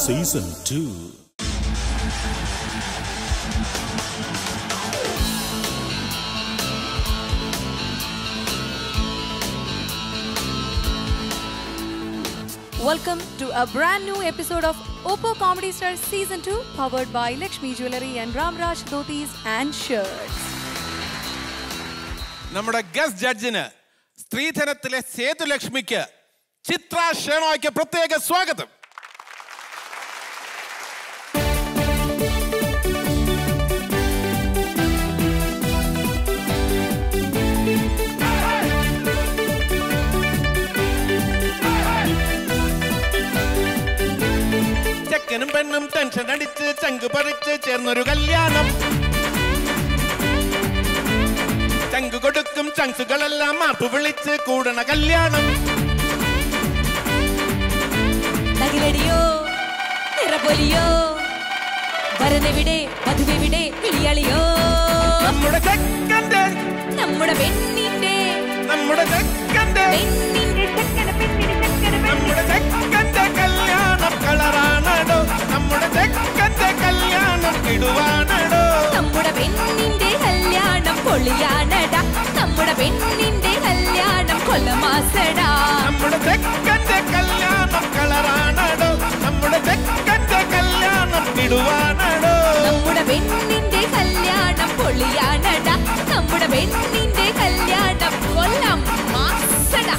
Season two Welcome to a brand new episode of Oppo Comedy Stars Season 2, powered by Lakshmi Jewelry and Ramraj Dhotis and Shirts. നമ്മുടെ guest ജഡ്ജിന് സ്ത്രീധനത്തിലെ സേതുലക്ഷ്മിക്ക് ചിത്ര ഷേണോയ്ക്ക് പ്രത്യേക സ്വാഗതം ചെക്കനും പെണ്ണും ടെൻഷൻ അടിച്ച് ചങ്ക് പറിച്ച് ചേർന്നൊരു കല്യാണം ചങ്ക് കൊടുക്കും ചങ്സുകളെല്ലാം മാപ്പ് വിളിച്ച് കൂടണ കല്യാണം നകിലടിയോ നിറപൊലിയോ വരനെവിടെ വധുവെവിടെ കിളിയളിയോ നമ്മുടെ ചെക്കന്റെ നമ്മുടെ പെണ്ണിന്റെ നമ്മുടെ ചെക്കന്റെ പെണ്ണിന്റെ ചെക്കന പെണ്ണിന്റെ ചെക്കന നമ്മുടെ ചെക്കന്റെ കല്യാണം കളറാണടോ നമ്മുടെ ചെക്കന്റെ കല്യാണം ഇടുവാണടോ നമ്മുടെ പെണ്ണിന്റെ കല്യാണം പൊളിയാണട നമ്മുടെ പെണ്ണിന്റെ കല്യാണം കൊല്ലമാസടാ നമ്മുടെ ചെക്കന്റെ കല്യാണം കളറാണടോ നമ്മുടെ ചെക്കന്റെ കല്യാണം ഇടുവാണടോ നമ്മുടെ പെണ്ണിന്റെ കല്യാണം പൊളിയാണട നമ്മുടെ പെണ്ണിന്റെ കല്യാണം കൊല്ലം മാസടാ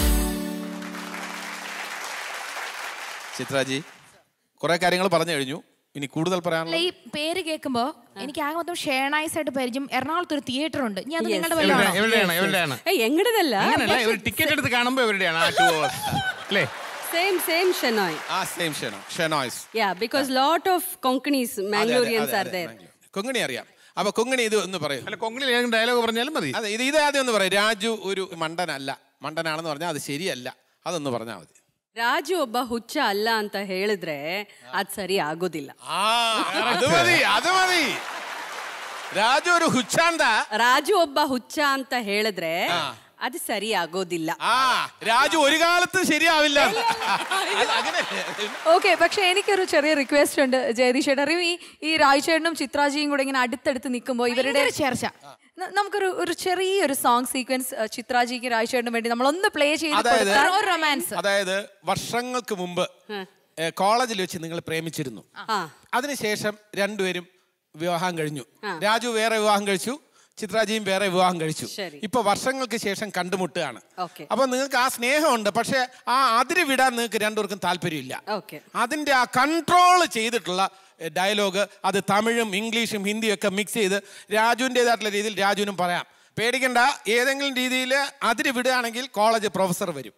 ചിത്രാജി കുറെ കാര്യങ്ങൾ പറഞ്ഞു കഴിഞ്ഞു ഇനി കൂടുതൽ അല്ല പറയാനുള്ള ഈ പേര് കേൾക്കുമ്പോ എനിക്ക് ആകെ മൊത്തം ഷേണൈസ് ആയിട്ട് പരിചയം എറണാകുളത്ത് ഒരു തിയേറ്റർ ഉണ്ട് ഞാൻ അത് നിങ്ങളുടെ എവിടെ- വല്ലതാണോ എവിടെയാണ് എവിടെയാണ് ഏയ് എങ്ങടതല്ല അങ്ങനല്ല ഒരു ടിക്കറ്റ് എടുത്ത് കാണുമ്പോ എവിടെയാണ് ആ ടു അവേഴ്സ് അല്ലേ സെയിം സെയിം ഷെനോയ് ആ same Sheno Shenoys yeah because lot of konkanis mangalorians are there Konkani അറിയാം അപ്പൊ കൊങ്ങണി ഇത് ഒന്ന് പറയൂ അല്ല കൊങ്ങിൽ ഏതെങ്കിലും ഡയലോഗ് പറഞ്ഞാലും മതി അതെ ഇത് ഇത് ആദ്യം ഒന്ന് പറയും രാജു ഒരു മണ്ടനല്ല മണ്ടനാണെന്ന് പറഞ്ഞാൽ അത് ശരിയല്ല അതൊന്ന് പറഞ്ഞാൽ മതി ರಾಜು ಒಬ್ಬ ಹುಚ್ಚ ಅಲ್ಲ ಅಂತ ಹೇಳಿದ್ರೆ ಅದ್ ಸರಿ ಆಗೋದಿಲ್ಲ ആ അത് മതി അത് മതി രാജു ഒരു ഹുച്ചാന്ത ರಾಜು ಒಬ್ಬ ಹುಚ್ಚ ಅಂತ ಹೇಳಿದ್ರೆ അത് സരി ആಗೋದಿല്ല ആ രാജു ഒരു കാലത്ത് ശരിയാവില്ല അല്ല, അങ്ങനെയല്ലേ? ഓക്കെ പക്ഷെ എനിക്കൊരു ചെറിയ റിക്വസ്റ്റ് ഉണ്ട് ജയതീഷ് ചേട്ടൻ അറിയും ഈ ഈ രാജുചേട്ടനും ചിത്രാജിയും കൂടെ ഇങ്ങനെ അടുത്തടുത്ത് നിൽക്കുമ്പോൾ ഇവരുടെ ഭയങ്കര ചേർച്ച. ന- നമുക്കൊരു ഒരു ചെറിയൊരു സോങ് സീക്വൻസ് ചിത്രാജിക്ക് രാജുചേട്ടനും വേണ്ടി നമ്മളൊന്ന് പ്ലേ ചെയ്ത് അതായത് കൊടുത്താൽ ഒരു റൊമാൻസ് അതായത് വർഷങ്ങൾക്ക് മുമ്പ് ഏ, കോളേജിൽ വെച്ച് നിങ്ങൾ പ്രേമിച്ചിരുന്നു ആ അതിനുശേഷം രണ്ടുപേരും വിവാഹം കഴിഞ്ഞു രാജു വേറെ വിവാഹം കഴിച്ചു ചിത്രാജിയും വേറെ വിവാഹം കഴിച്ചു ശരി. ഇപ്പൊ വർഷങ്ങൾക്ക് ശേഷം കണ്ടുമുട്ടുകയാണ് Okay. അപ്പൊ നിങ്ങൾക്ക് ആ സ്നേഹമുണ്ട് പക്ഷെ ആ അതിര് വിടാൻ നിങ്ങൾക്ക് രണ്ടുപേർക്കും താല്പര്യമില്ല Okay. അതിന്റെ ആ കൺട്രോൾ ചെയ്തിട്ടുള്ള ഡയലോഗ് അത് തമിഴും ഇംഗ്ലീഷും ഹിന്ദിയും ഒക്കെ മിക്സ് ചെയ്ത് രാജുവിൻ്റെതായിട്ടുള്ള രീതിയിൽ രാജുവിനും പറയാം പേടിക്കണ്ട ഏതെങ്കിലും രീതിയിൽ അതിര് വിടുകയാണെങ്കിൽ കോളേജ് പ്രൊഫസർ വരും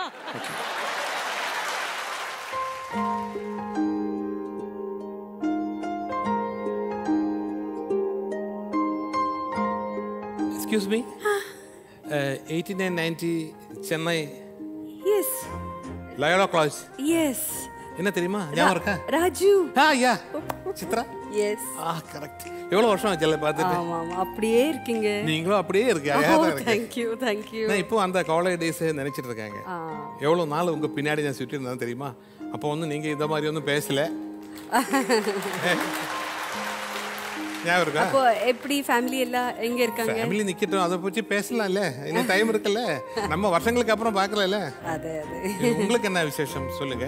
excuse me eighty nine ninety Chennai yes Loyola college yes என்ன தெரியுமா ஞாபகம் இருக்கா ராஜு ஆ யா சித்ரா எஸ் ஆ கரெக்ட் எவ்வளவு வருஷம் ஆச்சு பார்த்துட்டு ஆமா ஆமா அப்படியே இருக்கீங்க நீங்களும் அப்படியே இருக்கு அழகா தான் இருக்கு தேங்க்யூ தேங்க்யூ நான் இப்போ அந்த காலேஜ் டேஸ் நினைச்சிட்டு இருக்காங்க எவ்வளவு நாள் உங்க பின்னாடி நான் சுற்றி இருந்தேன் தெரியுமா அப்போ வந்து நீங்க இந்த மாதிரி ஒன்றும் பேசல ஞாபகம் இருக்கா அப்போ எப்படி ஃபேமிலி எல்லாம் எங்க இருக்காங்க ஃபேமிலி நிக்கட்டும் அதை பற்றி பேசலாம்ல இன்னும் டைம் இருக்குல்ல நம்ம வருஷங்களுக்கு அப்புறம் பார்க்கலாம்ல அதே அதே உங்களுக்கு என்ன விசேஷம் சொல்லுங்க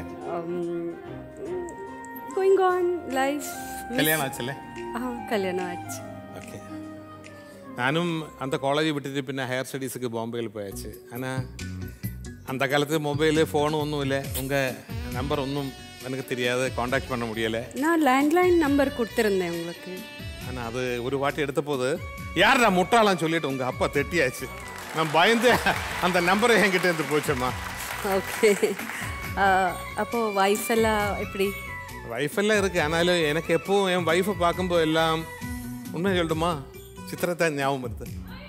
கோயிங் ஆன் லைஃப் கல்யாணம் ஆச்சுல்ல ஆ கல்யாணம் ஆச்சு ஓகே நானும் அந்த காலேஜ் விட்டுட்டு பின்ன ஹையர் ஸ்டடீஸுக்கு பாம்பேயில் போயாச்சு ஆனால் அந்த காலத்து மொபைலு ஃபோனு ஒன்றும் இல்லை உங்கள் நம்பர் ஒன்றும் எனக்கு தெரியாது காண்டாக்ட் பண்ண முடியலை நான் லேண்ட்லைன் நம்பர் கொடுத்துருந்தேன் உங்களுக்கு ஆனால் அது ஒரு வாட்டி எடுத்த போது யார் நான் முட்டாளான்னு சொல்லிட்டு உங்கள் அப்பா தெட்டியாச்சு நான் பயந்து அந்த நம்பரை என்கிட்ட இருந்து போச்சம்மா ஓகே அப்போ வைஃப் எல்லாம் எப்படி வைஃபெல்லாம் இருக்கு ஆனாலும் எனக்கு எப்பவும் என் ஒய்ஃபை பார்க்கும்போது எல்லாம் உண்மை சொல்லட்டுமா சித்திரத்தை ஞாபகம் வருது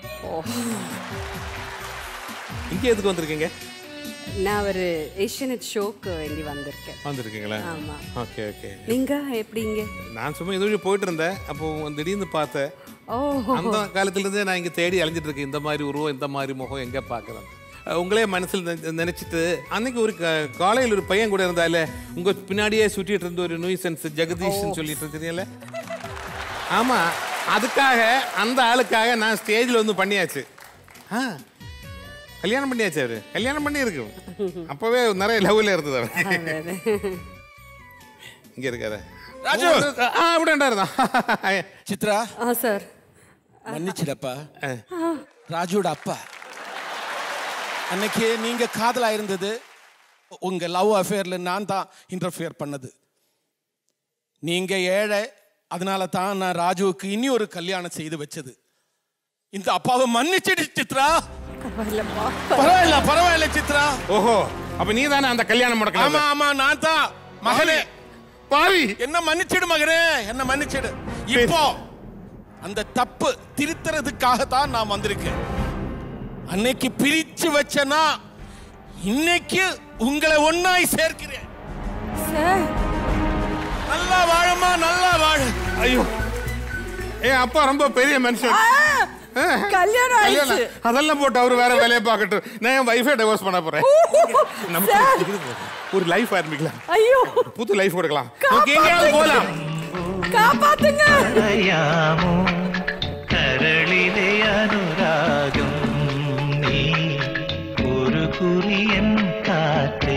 இங்கே எதுக்கு வந்திருக்கீங்க நான் ஒரு ஏஷியநெட் ஷோக்கு வேண்டி வந்திருக்கேன் வந்திருக்கீங்களா ஆமா. ஓகே ஓகே நீங்க எப்படிங்க நான் சும்மா இது வழி போயிட்டு இருந்தேன் அப்போ திடீர்னு பார்த்தேன் ஓ அந்த காலத்துல இருந்தே நான் இங்க தேடி அலைஞ்சிட்டு இருக்கேன் இந்த மாதிரி உருவம் இந்த மாதிரி முகம் எங்க பார்க்கறேன் அஹ், உங்களே மனசில் நினை- நினைச்சிட்டு அன்னைக்கு ஒரு க- காலையில் ஒரு பையன் கூட இருந்தால உங்க பின்னாடியே சுற்றிட்டு இருந்த ஒரு நூய்சன்ஸ் ஜெகதீஷ்னு சொல்லிட்டு இருந்தீங்கல்ல ஆமா அதுக்காக அந்த ஆளுக்காக நான் ஸ்டேஜில் வந்து பண்ணியாச்சு ஆ கல்யாணம் பண்ணியாச்சு அவரு கல்யாணம் பண்ணி இருக்கு அப்பவே நிறைய லெவலில் இருந்தது அவர் இங்க இருக்காரு ராஜு! ஆ அப்படி இருந்தா சித்ரா ஆ சார் மன்னிச்சிடப்பா ராஜுவோட அப்பா அன்னைக்கு நீங்க காதலா இருந்தது உங்க லவ் அஃபேர்ல நான் தான் இன்டர்ஃபியர் பண்ணது நீங்க ஏழை அதனால தான் நான் ராஜுவுக்கு இனி ஒரு கல்யாணம் செய்து வச்சது இந்த அப்பாவை மன்னிச்சிடு சித்ரா பரவாயில்ல பரவாயில்ல சித்ரா ஓஹோ அப்ப நீ தானே அந்த கல்யாணம் ஆமா முடக்கலாம் ஆமா நான் தான் மகனே பாவி என்ன மன்னிச்சிடு மகனே என்ன மன்னிச்சிடு இப்போ அந்த தப்பு திருத்துறதுக்காக தான் நான் வந்திருக்கேன் அன்னைக்கு பிரிச்சு வச்சனா இன்னைக்கு உங்களை ஒன்னாய் சேர்க்கிறேன் சார் நல்லா வாழுமா நல்லா வாழு ஐயோ என் அப்பா ரொம்ப பெரிய மனுஷன் ஆ, கல்யாணம் ஆயிடுச்சு கல்யாணம். அதெல்லாம் போட்டு அவரு வேற வேலையை பார்க்கட்டும் நான் என் வைஃபை டிவோர்ஸ் பண்ண போறேன் நமக்கு ஒரு லைஃப் ஆரம்பிக்கலாம் ஐயோ புது லைஃப் கொடுக்கலாம் நமக்கு எங்கேயாவது போலாம் காப்பாத்துங்க അറിയാമോ കരളിലെ അനുരാഗം നീ ഒരു കുറിയൻ കാറ്റേ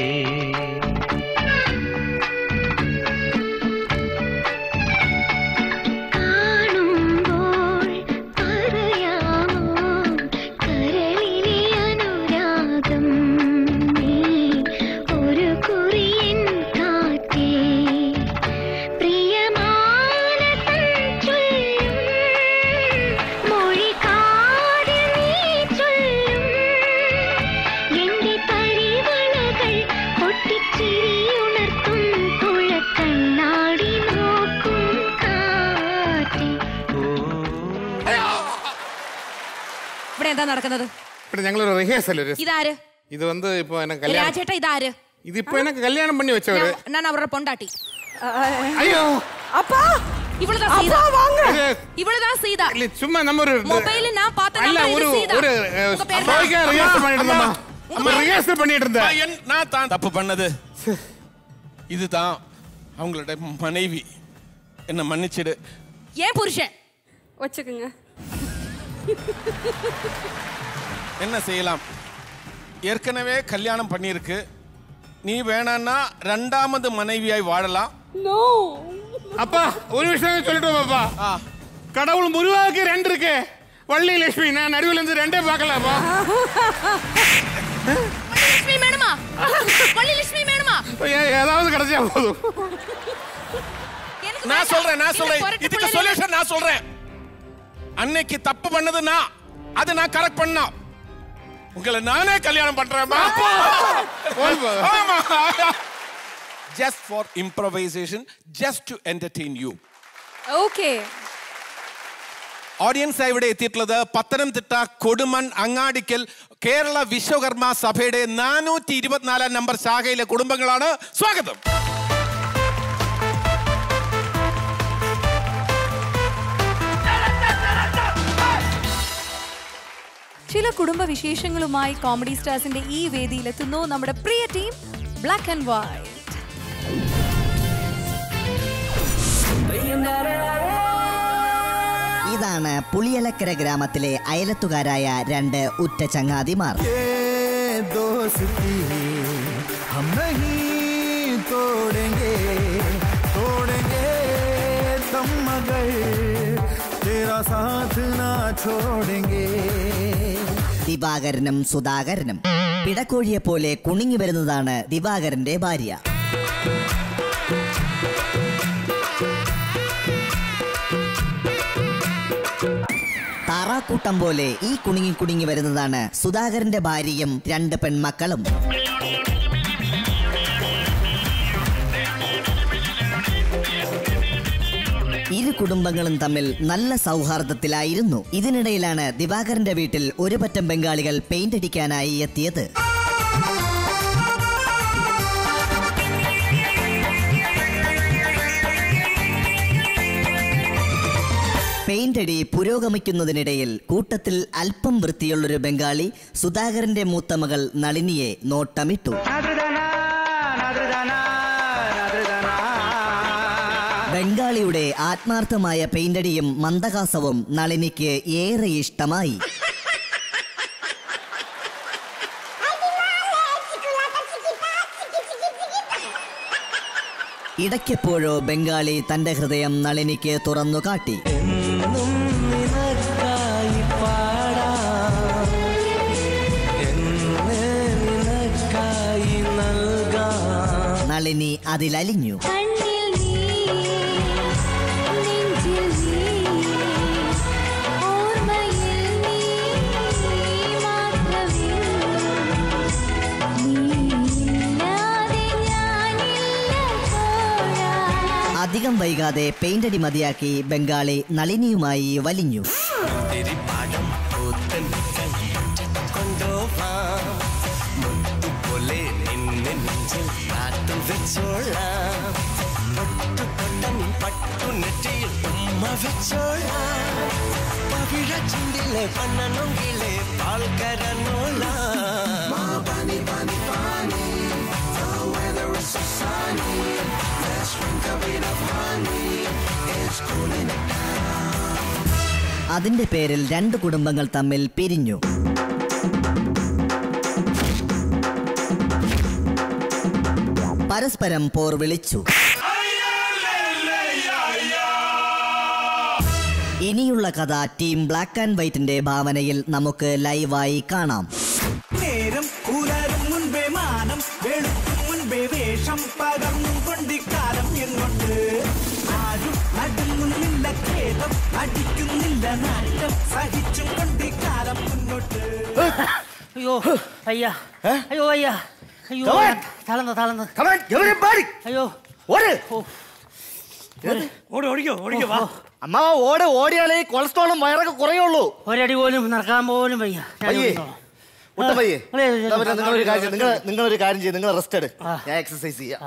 കാണുമ്പോൾ പറയാമോ കരളിലെ അനുരാഗം നീ ഒരു കുറിയൻ കാറ്റേ പ്രിയമാനസം ചൊല്ലും മൊഴി കാതിൽ നീ ചൊല്ലും എന്റെ പരിവളകൾ പൊട്ടിച്ചിരിയുണർത്തും തുഴക്കണ്ണാടി നോക്കും കാറ്റേ ഇവിടെ എന്താ നടക്കുന്നത് ഇവിടെ ഞങ്ങളൊരു റിഹേഴ്സൽ ഒരു ഇതാര് ഇത് വന്ന് ഇപ്പൊ എന്നെ കല്യാണം രാജേട്ട ഇതാര് ഇതിപ്പോ എന്നെ കല്യാണം பண்ணி வச்சவரு ഞാൻ- ഞാൻ അവരുടെ പൊണ്ടാട്ടി ஐயோ அப்பா ഇവളുതാ அப்பா സീത வாங்க இது ഇവളുതാ സീത இல்ல சும்மா நம்ம ஒரு മൊബൈലിൽ ഞാൻ பார்த்த அல்ல number ஒரு இது சீதா. ஒரு உங்க பேர் ஸ்லோகா என்ன? ரிஹர்சல் பண்ணிட்டு இருந்தோமா அம்மா. நம்ம ரிஹர்சல் பண்ணிட்டு இருந்தேன் நான் என்- நான் தான் தப்பு பண்ணது இதுதான் அவங்களோட மனைவி என்ன மன்னிச்சிடு ஏன் புருஷன் வச்சுக்கோங்க என்ன செய்யலாம் ஏற்கனவே கல்யாணம் பண்ணியிருக்கு நீ வேணான்னா ரெண்டாமது மனைவியாய் வாழலாம் நோ அப்பா ஒரு விஷயம் சொல்லிட்டு பாப்பா ஆ கடவுள் முருகாவுக்கு ரெண்டு இருக்கு வள்ளி லட்சுமி நான் நடுவில் இருந்து ரெண்டே பார்க்கலாப்பா ലക്ഷ്മി വേണമാ വള്ളി ലക്ഷ്മി വേണമാ ஏ- ஏதாவது கிடைச்சா போதும் எனக்கு நான் வேண்டாம். சொல்றேன் நான் இந்த சொல்றேன் புரட்டு இதுக்கு பிள்ளைல- சொல்யூஷன் நான் சொல்றேன் அன்னைக்கு தப்பு பண்ணது நான் அது நான் கரெக்ட் பண்ணா உங்களை நானே கல்யாணம் பண்றேன் just for improvisation just to entertain you okay audience ഇവിടെ എത്തിയിട്ടുള്ളത് പത്തനംതിട്ട കൊടുമൺ അങ്ങാടിക്കൽ കേരള വിശ്വകർമ്മ സഭയുടെ നാനൂറ്റി ഇരുപത്തിനാലാം നമ്പർ ശാഖയിലെ കുടുംബങ്ങളാണ് സ്വാഗതം ചില കുടുംബ വിശേഷങ്ങളുമായി കോമഡി സ്റ്റാർസിന്റെ ഈ വേദിയിലെത്തുന്നു നമ്മുടെ പ്രിയ ടീം ബ്ലാക്ക് ആൻഡ് വൈറ്റ് ഇതാണ് പുളിയലക്കര ഗ്രാമത്തിലെ അയലത്തുകാരായ രണ്ട് ഉറ്റ ചങ്ങാതിമാർ ये दोस्ती हम नहीं तोड़ेंगे तोड़ेंगे तुम मगर तेरा साथ ना छोड़ेंगे ദിവാകരനും സുധാകരനും പിടക്കോഴിയെ പോലെ കുണുങ്ങി വരുന്നതാണ് ദിവാകരന്റെ ഭാര്യ താറാക്കൂട്ടം പോലെ ഈ കുണുങ്ങി കുണുങ്ങി വരുന്നതാണ് സുധാകരന്റെ ഭാര്യയും രണ്ട് പെൺമക്കളും ഇരു കുടുംബങ്ങളും തമ്മിൽ നല്ല സൗഹാർദ്ദത്തിലായിരുന്നു ഇതിനിടയിലാണ് ദിവാകരന്റെ വീട്ടിൽ ഒരു പറ്റം ബംഗാളികൾ പെയിന്റ് അടിക്കാനായി എത്തിയത് പെയിന്റ് അടി പുരോഗമിക്കുന്നതിനിടയിൽ കൂട്ടത്തിൽ അല്പം വൃത്തിയുള്ളൊരു ബംഗാളി സുധാകരന്റെ മൂത്ത മകൾ നളിനിയെ നോട്ടമിട്ടു ബംഗാളിയുടെ ആത്മാർത്ഥമായ പെയിന്റടിയും മന്ദഹാസവും നളിനിക്ക് ഏറെ ഇഷ്ടമായി ഇടയ്ക്കെപ്പോഴോ ബംഗാളി തന്റെ ഹൃദയം നളിനിക്ക് തുറന്നു കാട്ടി എന്നും നിനക്കായി പാടാം എന്നെ നിനക്കായി നൽകാം നളിനി അതിലലിഞ്ഞു കണ്ണിൽ നീ നെഞ്ചിൽ നീ ഓർമ്മയിൽ നീ മാത്രമേ നീയില്ലാതെ ഞാനില്ല പോരാ അധികം വൈകാതെ പെയിന്റടി മതിയാക്കി ബംഗാളി നളിനിയുമായി വലിഞ്ഞു പാടം പൂത്തൻ കൊണ്ടുപോവാം മുത്തുപോലെ നിന്നെ നെഞ്ചിൽ കാത്തു വെച്ചോളാം പൊട്ടുകൊട്ടൻ പട്ടു നെറ്റിയിൽ ഉമ്മ വെച്ചോളാം പവിഴ ചുണ്ടിലെ പണ്ണനൊങ്കിലെ പാൽക്കരനോളാം പാനി പാനി പാനി The weather is so sunny Let's drink a bit of honey It's cooling it അതിന്റെ പേരിൽ രണ്ട് കുടുംബങ്ങൾ തമ്മിൽ പിരിഞ്ഞു പരസ്പരം പോർ വിളിച്ചു ഇനിയുള്ള കഥ ടീം ബ്ലാക്ക് ആൻഡ് വൈറ്റിന്റെ ഭാവനയിൽ നമുക്ക് ലൈവായി കാണാം നേരം കൂലാരും മുൻപേ മാനം വെളുക്കും മുൻപേ വേഷം പകർന്നും കൊണ്ടിക്കാലം എങ്ങോട്ട് ആരും നടുങ്ങുന്നില്ല ഖേദം അടിക്കുന്നില്ല നാട്ടം സഹിച്ചും കൊണ്ടിക്കാലം മുന്നോട്ട് അയ്യോ അയ്യ അയ്യോ അയ്യ അയ്യോ Come on. തളന്ന് തളന്ന് Come on, everybody. അയ്യോ ഓട് ഓടി ഓടിക്കോ ഓടിക്കോ വാ അമ്മ ഓട് ഓടിയാലേ ഈ കൊളസ്ട്രോളും വയറൊക്കെ കുറയുള്ളൂ ഒരടി പോലും നടക്കാൻ പോലും വയ്യ ഞാൻ പയ്യെ ഓടിക്കോളാം. ഒട്ടും പയ്യെ ആ, ഇല്ല, ഇല്ല, എന്നാ പിന്നെ നിങ്ങളൊരു കാര്യം നിങ്ങൾ ഇല്ല. നിങ്ങളൊരു കാര്യം ചെയ്യും നിങ്ങൾ റെസ്റ്റ് എടു ഞാൻ എക്സസൈസ് ചെയ്യാം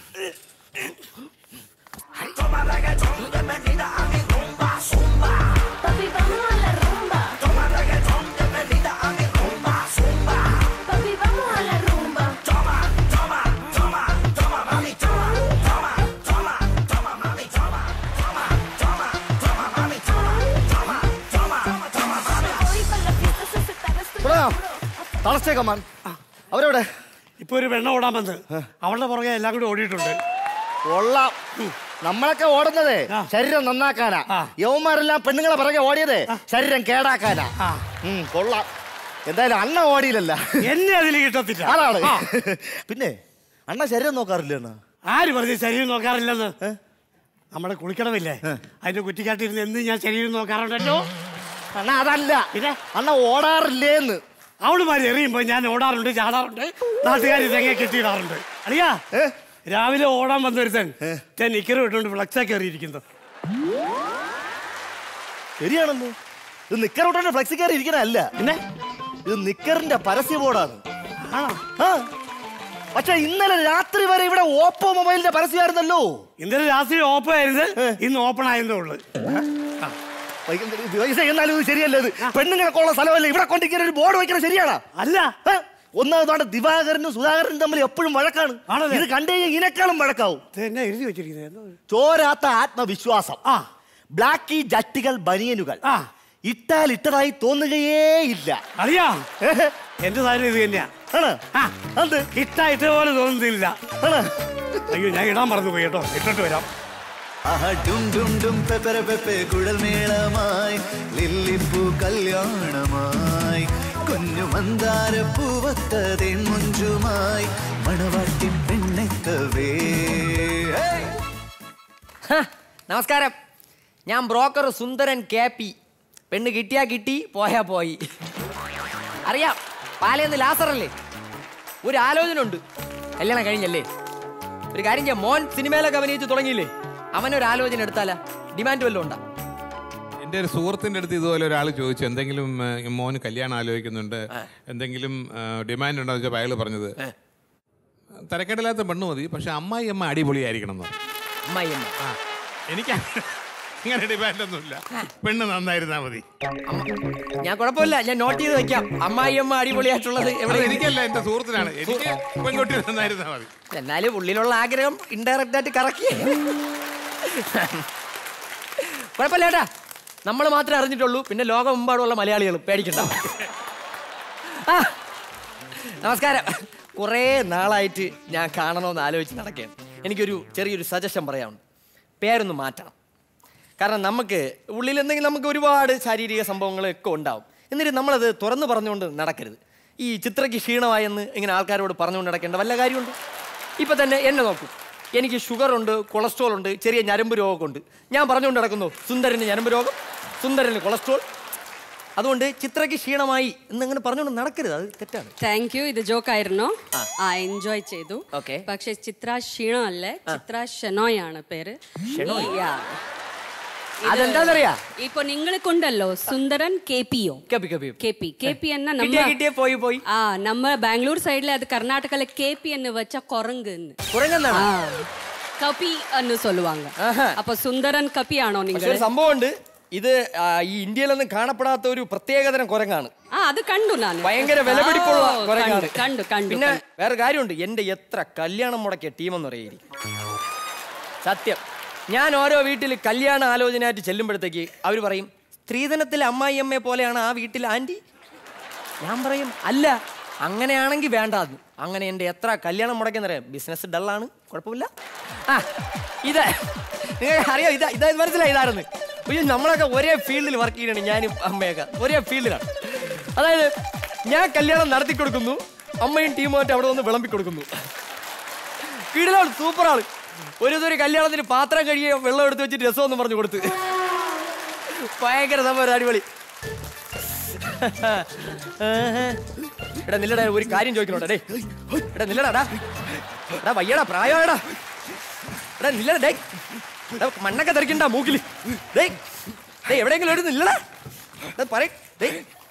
Papi, vamos a la rumba. Toma reggaetón, bienvenida a mi rumba, zumba. Papi, vamos a la rumba. Toma, toma, toma, toma, mami, toma, toma, toma, toma, mami, toma, toma, toma, toma, mami, toma, toma, toma, toma, mami. Hoy con la fiesta se está തുടങ്ങാം തളച്ചേക്കമ്മാൻ അവരെവിടെ ഇപ്പൊ ഒരു വെണ്ണ ഓടാൻ വന്ന് അവളുടെ പുറകെ എല്ലാം കൂടി ഓടിയിട്ടുണ്ട് കൊള്ളാം നമ്മളൊക്കെ ഓടുന്നതേ ശരീരം നന്നാക്കാനാ യവന്മാരെല്ലാം പെണ്ണുങ്ങളെ പിറകെ ഓടിയതേ ശരീരം കേടാക്കാനാ ഉം, കൊള്ളാം എന്തായാലും അണ്ണ ഓടിയില്ലല്ല എന്നെ അതിൽ കിട്ടത്തില്ല അതാണ് ആ. പിന്നെ അണ്ണ ശരീരം നോക്കാറില്ല അണ്ണ ആര് പറഞ്ഞു ശരീരം നോക്കാറില്ലെന്ന് നമ്മുടെ കുളിക്കണമില്ലേ അതിന്റെ കുറ്റിക്കാട്ടിരുന്ന് എന്ന് ഞാൻ ശരീരം നോക്കാറുണ്ടല്ലോ അണ്ണ അതല്ല അണ്ണ ഓടാറില്ലേന്ന് അവളുമാര് എറിയുമ്പോ ഞാൻ ഓടാറുണ്ട് ചാടാറുണ്ട് നാട്ടുകാർ തെങ്ങ കെട്ടിയിടാറുണ്ട് അറിയാ രാവിലെ ഓടാൻ വന്നൊരുത്തൻ ഞാൻ നിക്കറ് വിട്ടുകൊണ്ട് ഫ്ലക്സാ കയറിയിരിക്കുന്നു ശരിയാണെന്ന് ഇത് നിക്കറോട്ടെ ഫ്ലെക്സി കയറി ഇരിക്കണല്ല പിന്നെ ഇത് നിക്കറിന്റെ പരസ്യ ബോർഡാണ് ആ. പക്ഷെ ഇന്നലെ രാത്രി വരെ ഇവിടെ ഓപ്പോ മൊബൈലിന്റെ പരസ്യമായിരുന്നല്ലോ ഇന്നലെ രാത്രി ഓപ്പൺ ആയിരുന്നു ഇന്ന് ഓപ്പൺ ആയതേ ഉള്ളു പൈസ എന്നാലും ഇത് ശരിയല്ല ഇത് പെണ്ണുങ്ങളൊക്കെ ഉള്ള സ്ഥലമല്ലേ ഇവിടെ കൊണ്ടിരിക്കുന്ന ഒരു ബോർഡ് വെക്കുന്നത് ശരിയാണോ അല്ല ഒന്നാമതാണ് ദിവാകരനും സുധാകരനും തമ്മിൽ എപ്പോഴും വഴക്കാണ് ഇത് കണ്ടു കഴിഞ്ഞാൽ ഇതിനേക്കാളും വഴക്കാവും എന്നെ എഴുതി വെച്ചിരിക്കുന്നത് ചോരാത്ത ആത്മവിശ്വാസം ബ്ലാക്കി ജട്ടികൾ ബനിയനുകൾ ഇട്ടാൽ ഇട്ടതായി തോന്നുകയേ ഇല്ല അറിയാ എന്റെ സാധനം ഇത് തന്നെയാ ഇട്ട ഇട്ട പോലെ തോന്നുന്നില്ല അയ്യോ ഞാൻ ഇടാൻ മറന്നു പോയി കേട്ടോ ഇട്ടിട്ട് വരാം ആഹാ ഡും ഡും ഡും പെപ്പര പെപ്പെ കുഴൽ മേളമായി ലില്ലിപ്പൂ കല്യാണമായി കുഞ്ഞു മന്ദാര പൂവത്തതേൻ മുഞ്ചുമായി മണവാട്ടി പെണ്ണെത്തവേ നമസ്കാരം ഞാൻ ബ്രോക്കർ സുന്ദരൻ കെ പി പെണ്ണ് കിട്ടിയാ കിട്ടി പോയാ പോയി അറിയാം പാലയെന്ന് ലാസറല്ലേ ഒരു ആലോചന ഉണ്ട് കല്യാണം കഴിഞ്ഞല്ലേ ഒരു കാര്യം ചെയ്യാം മോൻ സിനിമയിലൊക്കെ അഭിനയിച്ച് തുടങ്ങിയില്ലേ അവനൊരു ആലോചന എടുത്താലാ ഡിമാൻഡ് വല്ലതും ഉണ്ടാ എൻ്റെ ഒരു സുഹൃത്തിൻ്റെ അടുത്ത് ഇതുപോലെ ഒരാൾ ചോദിച്ചു എന്തെങ്കിലും ഏഹ്, മോന് കല്യാണം ആലോചിക്കുന്നുണ്ട് എന്തെങ്കിലും ഡിമാൻഡ് ഉണ്ടോ എന്ന് ചോദിച്ചപ്പോൾ അയാൾ പറഞ്ഞത് തരക്കേടില്ലാത്ത പെണ്ണ് മതി പക്ഷെ അമ്മായി അമ്മ അടിപൊളിയായിരിക്കണം എന്ന് പറഞ്ഞു. അമ്മായിയമ്മ ആ എനിക്ക് അങ്ങനെ ഡിമാൻഡ് ഒന്നുമില്ല പെണ്ണ് നന്നായിരുന്നാ മതി ഞാൻ കുഴപ്പമില്ല ഞാൻ നോട്ട് ചെയ്ത് വെക്കാം അമ്മായിയമ്മ അടിപൊളിയായിട്ടുള്ളത് എവിടെ അത് എനിക്കല്ല എന്റെ സുഹൃത്തിനാണ് എനിക്ക് പെൺകുട്ടി നന്നായിരുന്നാ മതി എന്നാലും ഉള്ളിലുള്ള ആഗ്രഹം ഇൻഡയറക്റ്റ് ആയിട്ട് കറക്കി കുഴപ്പമില്ല ഏട്ടാ നമ്മൾ മാത്രമേ അറിഞ്ഞിട്ടുള്ളൂ പിന്നെ ലോകമെമ്പാടുള്ള മലയാളികളും പേടിക്കണ്ട ആ, നമസ്കാരം കുറേ നാളായിട്ട് ഞാൻ കാണണമെന്ന് ആലോചിച്ച് നടക്കുകയാണ് എനിക്കൊരു ചെറിയൊരു സജഷൻ പറയാനുണ്ട് പേരൊന്ന് മാറ്റണം കാരണം നമുക്ക് ഉള്ളിൽ എന്തെങ്കിലും നമുക്ക് ഒരുപാട് ശാരീരിക സംഭവങ്ങളൊക്കെ ഉണ്ടാവും എന്നിട്ട് നമ്മളത് തുറന്നു പറഞ്ഞുകൊണ്ട് നടക്കരുത് ഈ ചിത്രയ്ക്ക് ക്ഷീണമായെന്ന് ഇങ്ങനെ ആൾക്കാരോട് പറഞ്ഞുകൊണ്ട് നടക്കേണ്ട വല്ല കാര്യമുണ്ട് ഇപ്പം തന്നെ എന്നെ നോക്കൂ എനിക്ക് ഷുഗർ ഉണ്ട് കൊളസ്ട്രോൾ ഉണ്ട് ചെറിയ ഞരമ്പ് രോഗമൊക്കെ ഉണ്ട് ഞാൻ പറഞ്ഞുകൊണ്ട് നടക്കുന്നു സുന്ദരന് ഞരമ്പ് രോഗം സുന്ദരന് കൊളസ്ട്രോൾ അതുകൊണ്ട് ചിത്രയ്ക്ക് ക്ഷീണമായി എന്നങ്ങനെ പറഞ്ഞുകൊണ്ട് നടക്കരുത് അത് തെറ്റാണ് താങ്ക് യു ഇത് ജോക്കായിരുന്നു ആ എൻജോയ് ചെയ്തു Okay. പക്ഷെ ചിത്ര ക്ഷീണമല്ലേ ചിത്ര ഷെനോയ് ആണ് പേര് ഷെനോയ്? Yeah. ഇത് അതെന്താന്നറിയാ? ഇപ്പൊ നിങ്ങൾ കൊണ്ടല്ലോ സുന്ദരൻ കെ പിയോ K P K P K P K P എന്ന കിട്ടിയ കിട്ടിയ പോയി പോയി ആ നമ്മ ബാംഗ്ലൂർ സൈഡിലെ അത് കർണാടകയിലെ കെ പി എന്ന് വെച്ച കൊറങ്ക് കുരങ്ങെന്നാണ് കപി എന്ന് சொல்லுவாங்க അപ്പൊ സുന്ദരൻ കപി ആണോ പക്ഷെ നിങ്ങൾ ഒരു സംഭവമുണ്ട് ഇത് ആ, ഈ ഇന്ത്യയിലൊന്നും കാണപ്പെടാത്ത ഒരു പ്രത്യേകതരം കുരങ്ങാണ് ആ അത് കണ്ടു ഞാൻ ഭയങ്കര വിലപിടിപ്പുള്ള ഓ, കുരങ്ങാണ് കണ്ടു, കണ്ടു കണ്ടു പിന്നെ കണ്ടു. വേറെ കാര്യമുണ്ട് എന്റെ എത്ര കല്യാണം മുടക്കിയ ടീമെന്ന് അറിയായിരിക്കും സത്യം ഞാൻ ഓരോ വീട്ടിൽ കല്യാണ ആലോചനയായിട്ട് ചെല്ലുമ്പോഴത്തേക്ക് അവർ പറയും സ്ത്രീധനത്തിലെ അമ്മായിയമ്മയെ പോലെയാണ് ആ വീട്ടിൽ ആൻറ്റി ഞാൻ പറയും അല്ല അങ്ങനെയാണെങ്കിൽ വേണ്ട അത് അങ്ങനെ എൻ്റെ എത്ര കല്യാണം മുടക്കിയെന്നറിയാം ബിസിനസ് ഡള്ളാണ് കുഴപ്പമില്ല ആ ഇത് നിങ്ങൾക്ക് അറിയാം ഇതാ ഇതാ മനസ്സിലായി ഇതായിരുന്നു അയ്യോ നമ്മളൊക്കെ ഒരേ ഫീൽഡിൽ വർക്ക് ചെയ്യണം ഞാനും അമ്മയൊക്കെ ഒരേ ഫീൽഡിലാണ് അതായത് ഞാൻ കല്യാണം നടത്തി കൊടുക്കുന്നു അമ്മയും ടീമുമായിട്ട് അവിടെ വന്ന് വിളമ്പി കൊടുക്കുന്നു കീഴിലാണ് സൂപ്പർ ആള് ഒരു ദിവസം ഒരു കല്യാണത്തിന് പാത്രം കഴുകിയ വെള്ളം എടുത്ത് വെച്ചിട്ട് രസമെന്ന് പറഞ്ഞു കൊടുത്ത് ഭയങ്കര സംഭവം അടിപൊളി എടാ നില്ലടാ ഒരു കാര്യം ചോദിക്കണോടാ ഡേ എടാ നില്ലടാ ഡാ. എടാ വയ്യടാ പ്രായമായടാ എടാ നില്ലടാ ഡേ എടാ മണ്ണൊക്കെ തെറിക്കണ്ട മൂക്കില് ഡേ ഡേ എവിടെയെങ്കിലും ഒരു നില്ലടാ എടാ പറയ ഡേ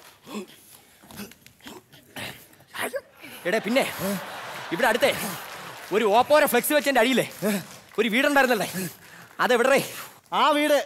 എടാ പിന്നെ ഇവിടെ അടുത്തേ ഒരു ഓപ്പോരെ ഫ്ലെക്സ് വെച്ചതിന്റെ അടിയില്ലേ ഒരു വീടുണ്ടായിരുന്നല്ലേ അതെവിടെ ആ വീട്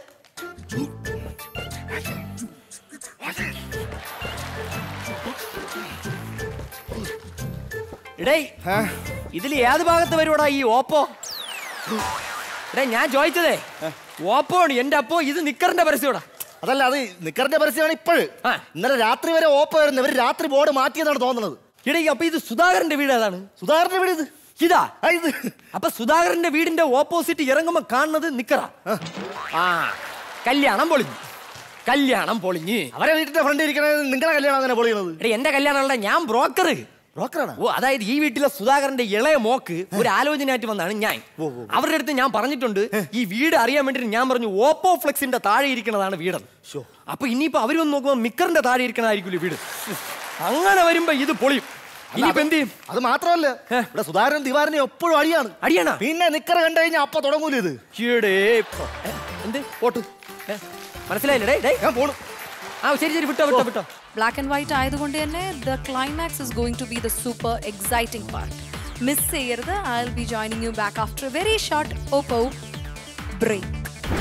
ഇടേ ഇതിൽ ഏത് ഭാഗത്ത് വരുവാടാ ഈ ഓപ്പോ എടേ ഞാൻ ചോദിച്ചതേ ഓപ്പോ ആണ് എന്റെ അപ്പോ ഇത് നിക്കറിന്റെ പരസ്യമാടാ അതല്ല അത് നിക്കറിന്റെ പരസ്യമാണ് ഇപ്പോഴ് ഇന്നലെ രാത്രി വരെ ഓപ്പ വരുന്നത് ഇവര് രാത്രി ബോർഡ് മാറ്റിയെന്നാണ് തോന്നുന്നത് ഇടേ അപ്പൊ ഇത് സുധാകരന്റെ വീട് ഏതാണ് സുധാകരന്റെ വീട് ഇത് ഇതാ ഇത് അപ്പൊ സുധാകരന്റെ വീടിന്റെ ഓപ്പോസിറ്റ് ഇറങ്ങുമ്പോ കാണുന്നത് നിക്കറ ആ കല്യാണം പൊളിഞ്ഞു കല്യാണം പൊളിഞ്ഞ് അവരെ വീട്ടിന്റെ ഫ്രണ്ട് ഇരിക്കണത് നിങ്ങളെ കല്യാണം അങ്ങനെ പൊളിയുന്നത് എടേ എന്റെ കല്യാണമല്ല ഞാൻ ബ്രോക്കർ ബ്രോക്കറാണ് ഓ അതായത് ഈ വീട്ടിലെ സുധാകരന്റെ ഇളയ മോക്ക് ഒരു ആലോചനയായിട്ട് വന്നാണ് ഞാൻ അവരുടെ അടുത്ത് ഞാൻ പറഞ്ഞിട്ടുണ്ട് ഈ വീട് അറിയാൻ വേണ്ടിട്ട് ഞാൻ പറഞ്ഞു ഓപ്പോ ഫ്ലെക്സിന്റെ താഴെ ഇരിക്കുന്നതാണ് വീടെന്ന് അപ്പൊ ഇനിയിപ്പോ അവര് വന്ന് നോക്കുമ്പോ മിക്കറിന്റെ താഴെ ഇരിക്കണതായിരിക്കും വീട് അങ്ങനെ വരുമ്പോ ഇത് പൊളിയും ഇനിയിപ്പോ എന്ത് ചെയ്യും അത് മാത്രമല്ല ഇവിടെ സുധാകരൻ ദിവാരനെ എപ്പോഴും അടിയാണ് അടിയാണോ പിന്നെ നിക്കർ കണ്ടു കഴിഞ്ഞാൽ അപ്പൊ തുടങ്ങൂല ഇത് ഈടേ, ഇപ്പൊ, ഏ, എന്ത് പോട്ട് ഏ, മനസ്സിലായില്ലേ ഡേ ഞാൻ പോണു ആ ശരി ശരി വിട്ടോ വിട്ടോ വിട്ടോ ബ്ലാക്ക് ആൻഡ് വൈറ്റ് ആയതുകൊണ്ട് തന്നെ the climax is going to be the super exciting part miss ചെയ്യരുത് I will be joining you back after very short Oppo break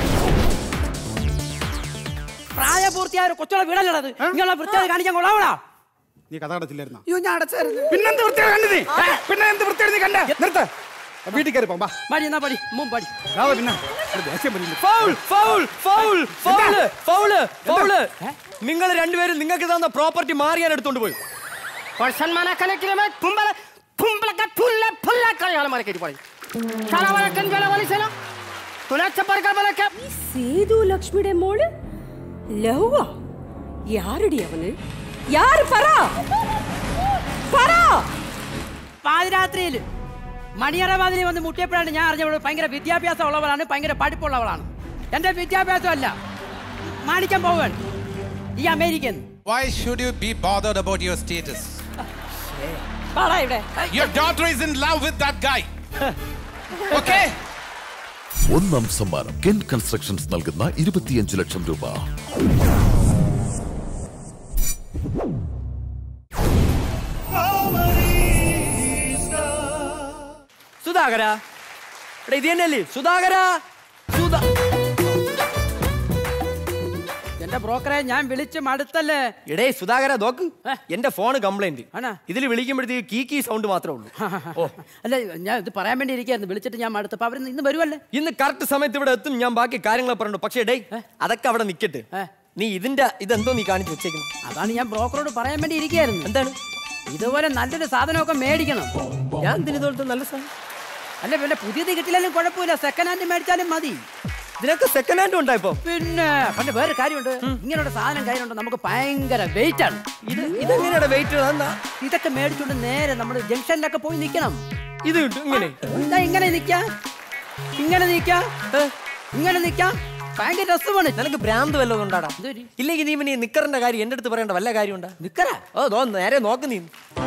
പ്രായപൂർത്തിയായ ഒരു കൊച്ചുള്ള വീടല്ലത് ഇങ്ങനെ വൃത്തിയായി കാണിക്കാൻ കൊള്ളാവടാ നീ കഥ അടച്ചില്ലായിരുന്ന അയ്യോ ഞാൻ അടച്ചായിരുന്നു പിന്നെന്ത് വൃത്തിയാണ് കണ്ടത് നീ ഏ? പിന്നെ എന്ത് വൃത്തിയാണ് നീ കണ്ട നിർത്ത വീട്ടിൽ കയറി പോകാം പടി എന്നാ പടി മുൻ പടി രാവിലെ പിന്നെ ഒരു ദേഷ്യം വരുന്നില്ല foul foul foul foul foul foul നിങ്ങൾ രണ്ടുപേരും നിങ്ങൾക്ക് തന്ന പ്രോപ്പർട്ടി മാറിയാൻ എടുത്തോണ്ട് പോയി പുരുഷന്മാരെ കലക്കിലെ തുമ്പല തുമ്പലക്ക തുല്ല പുല്ല കളിയാളെ മര കയറ്റി പടി ചലവല കഞ്ചല വലിച്ചല തുലച്ച പറക്ക ബലക്ക சேது லக்ஷ்மியோட மோளு லவ்வா யாருடி அவனு யாரு பரா பரா പാതിരാത്രിയിൽ മണിയറ വാതിലിൽ വന്ന് മുട്ടിയപ്പോഴാണ് ഞാൻ അറിഞ്ഞവള് ഭയങ്കര വിദ്യാഭ്യാസം ഉള്ളവളാണ് ഭയങ്കര പഠിപ്പുള്ളവളാണ് എന്റെ വിദ്യാഭ്യാസം അല്ല മാണിക്കാൻ പോവാൻ ഈ American Why should you be bothered about your status? പാടാ ഇവിടെ Your daughter is in love with that guy. Okay? ഒന്നാം സമ്മാനം കെൻ കൺസ്ട്രക്ഷൻസ് നൽകുന്ന ഇരുപത്തിയഞ്ച് ലക്ഷം രൂപ സുധാകര എടാ ഇത് തന്നെയല്ലേ സുധാകര സുധാ എന്റെ ബ്രോക്കറെ ഞാൻ വിളിച്ച് മടുത്തല്ലേ എടേ സുധാകര നോക്ക് എന്റെ ഫോൺ കംപ്ലൈന്റ് ഇതിൽ വിളിക്കുമ്പോഴത്തേക്ക് കീ കീ സൗണ്ട് മാത്രമേ ഉള്ളൂ ഓ അല്ല ഞാൻ ഇത് പറയാൻ വേണ്ടി ഇരിക്കായിരുന്നു വിളിച്ചിട്ട് ഞാൻ മടുത്തപ്പോ അവർ ഇന്ന് വരുമല്ലേ ഇന്ന് കറക്റ്റ് സമയത്ത് ഇവിടെ എത്തും ഞാൻ ബാക്കി കാര്യങ്ങൾ പറഞ്ഞു പക്ഷേ ഡേ അതൊക്കെ അവിടെ നിക്കട്ടെ നീ ഇതിന്റെ ഇതെന്തോ നീ കാണിച്ചു വെച്ചേക്കുന്നു അതാണ് ഞാൻ ബ്രോക്കറോട് പറയാൻ വേണ്ടി ഇരിക്കായിരുന്നു എന്താണ് ഇതുപോലെ നല്ലൊരു സാധനമൊക്കെ മേടിക്കണം ഞാൻ എന്തിനു ഇതുപോലത്തെ നല്ല സാധനം അല്ല പിന്നെ പുതിയത് കിട്ടിയാലും കുഴപ്പമില്ല സെക്കൻഡ് ഹാൻഡ് മേടിച്ചാലും മതി ഇതിനൊക്കെ സെക്കൻഡ് ഹാൻഡ് ഉണ്ടാ ഇപ്പൊ പിന്നെ പക്ഷെ വേറെ കാര്യമുണ്ട് ഇങ്ങനെയുള്ള സാധനം കയ്യിലുണ്ട് നമുക്ക് ഭയങ്കര വെയിറ്റ് ആണ് ഇത് ഇതെങ്ങനെയാണ് വെയിറ്റ് ഇതൊക്കെ മേടിച്ചുകൊണ്ട് നേരെ നമ്മൾ ജംഗ്ഷനിലൊക്കെ പോയി നിൽക്കണം ഇത് കിട്ടും ഇങ്ങനെ ഇതാ ഇങ്ങനെ നിൽക്കാം ഇങ്ങനെ നിൽക്കാം ഇങ്ങനെ നിൽക്കാം ഭയങ്കര രസമാണ് നിനക്ക് ഭ്രാന്ത് വല്ലതും ഉണ്ടാടാ ഇല്ലെങ്കിൽ നീ പിന്നെ ഈ നിക്കറിന്റെ കാര്യം എന്റെ അടുത്ത് പറയണ്ട വല്ല കാര്യമുണ്ടാ നിക്കറാ ഓ ദോ നേരെ നോക്ക് നീ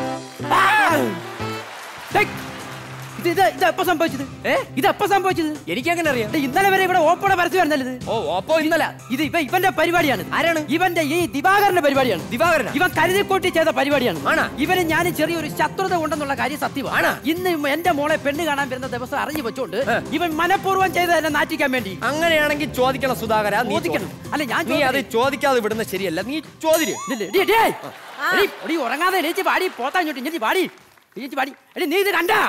ഇത് ഇത് ഇത് എപ്പോ സംഭവിച്ചത് ഏ ഇത് എപ്പോ സംഭവിച്ചത് എനിക്കെങ്ങനെ അറിയാം ഇത് ഇന്നലെ വരെ ഇവിടെ ഓപ്പോടെ പരസ്യമായിരുന്നല്ലോ ഇത് ഓ ഓപ്പോ ഇന്നലെ ഇത് ഇവ ഇവന്റെ പരിപാടിയാണ് ആരാണ് ഇവന്റെ ഈ ദിവാകരന്റെ പരിപാടിയാണ് ദിവാകരൻ ഇവൻ കരുതിക്കൂട്ടി ചെയ്ത പരിപാടിയാണ് ആണാ? ഇവന് ഞാൻ ചെറിയൊരു ശത്രുത ഉണ്ടെന്നുള്ള കാര്യം സത്യമാണ് ഇന്ന് ഇവ എന്റെ മോളെ പെണ്ണ് കാണാൻ വരുന്ന ദിവസം അറിഞ്ഞു വെച്ചോണ്ട് ഇവൻ മനഃപൂർവ്വം ചെയ്ത് എന്നെ നാറ്റിക്കാൻ വേണ്ടി അങ്ങനെയാണെങ്കിൽ ചോദിക്കണം സുധാകര നീ ചോദിക്കണം. ചോദി. അല്ല, ഞാൻ നീ അത് ചോദിക്കട്ടെ? ചോദിക്കാതെ വിടുന്ന ശരിയല്ല നീ ചോദിര് ഇല്ലില്ല, എടീ, എടീ, എടീ, എടീ, ഉറങ്ങാതെ എണീച്ച് പാടി പോത്താൻ ചുട്ടി എണീച്ച് പാടി എണീച്ച് പാടി എടി നീ ഇത് കണ്ടാ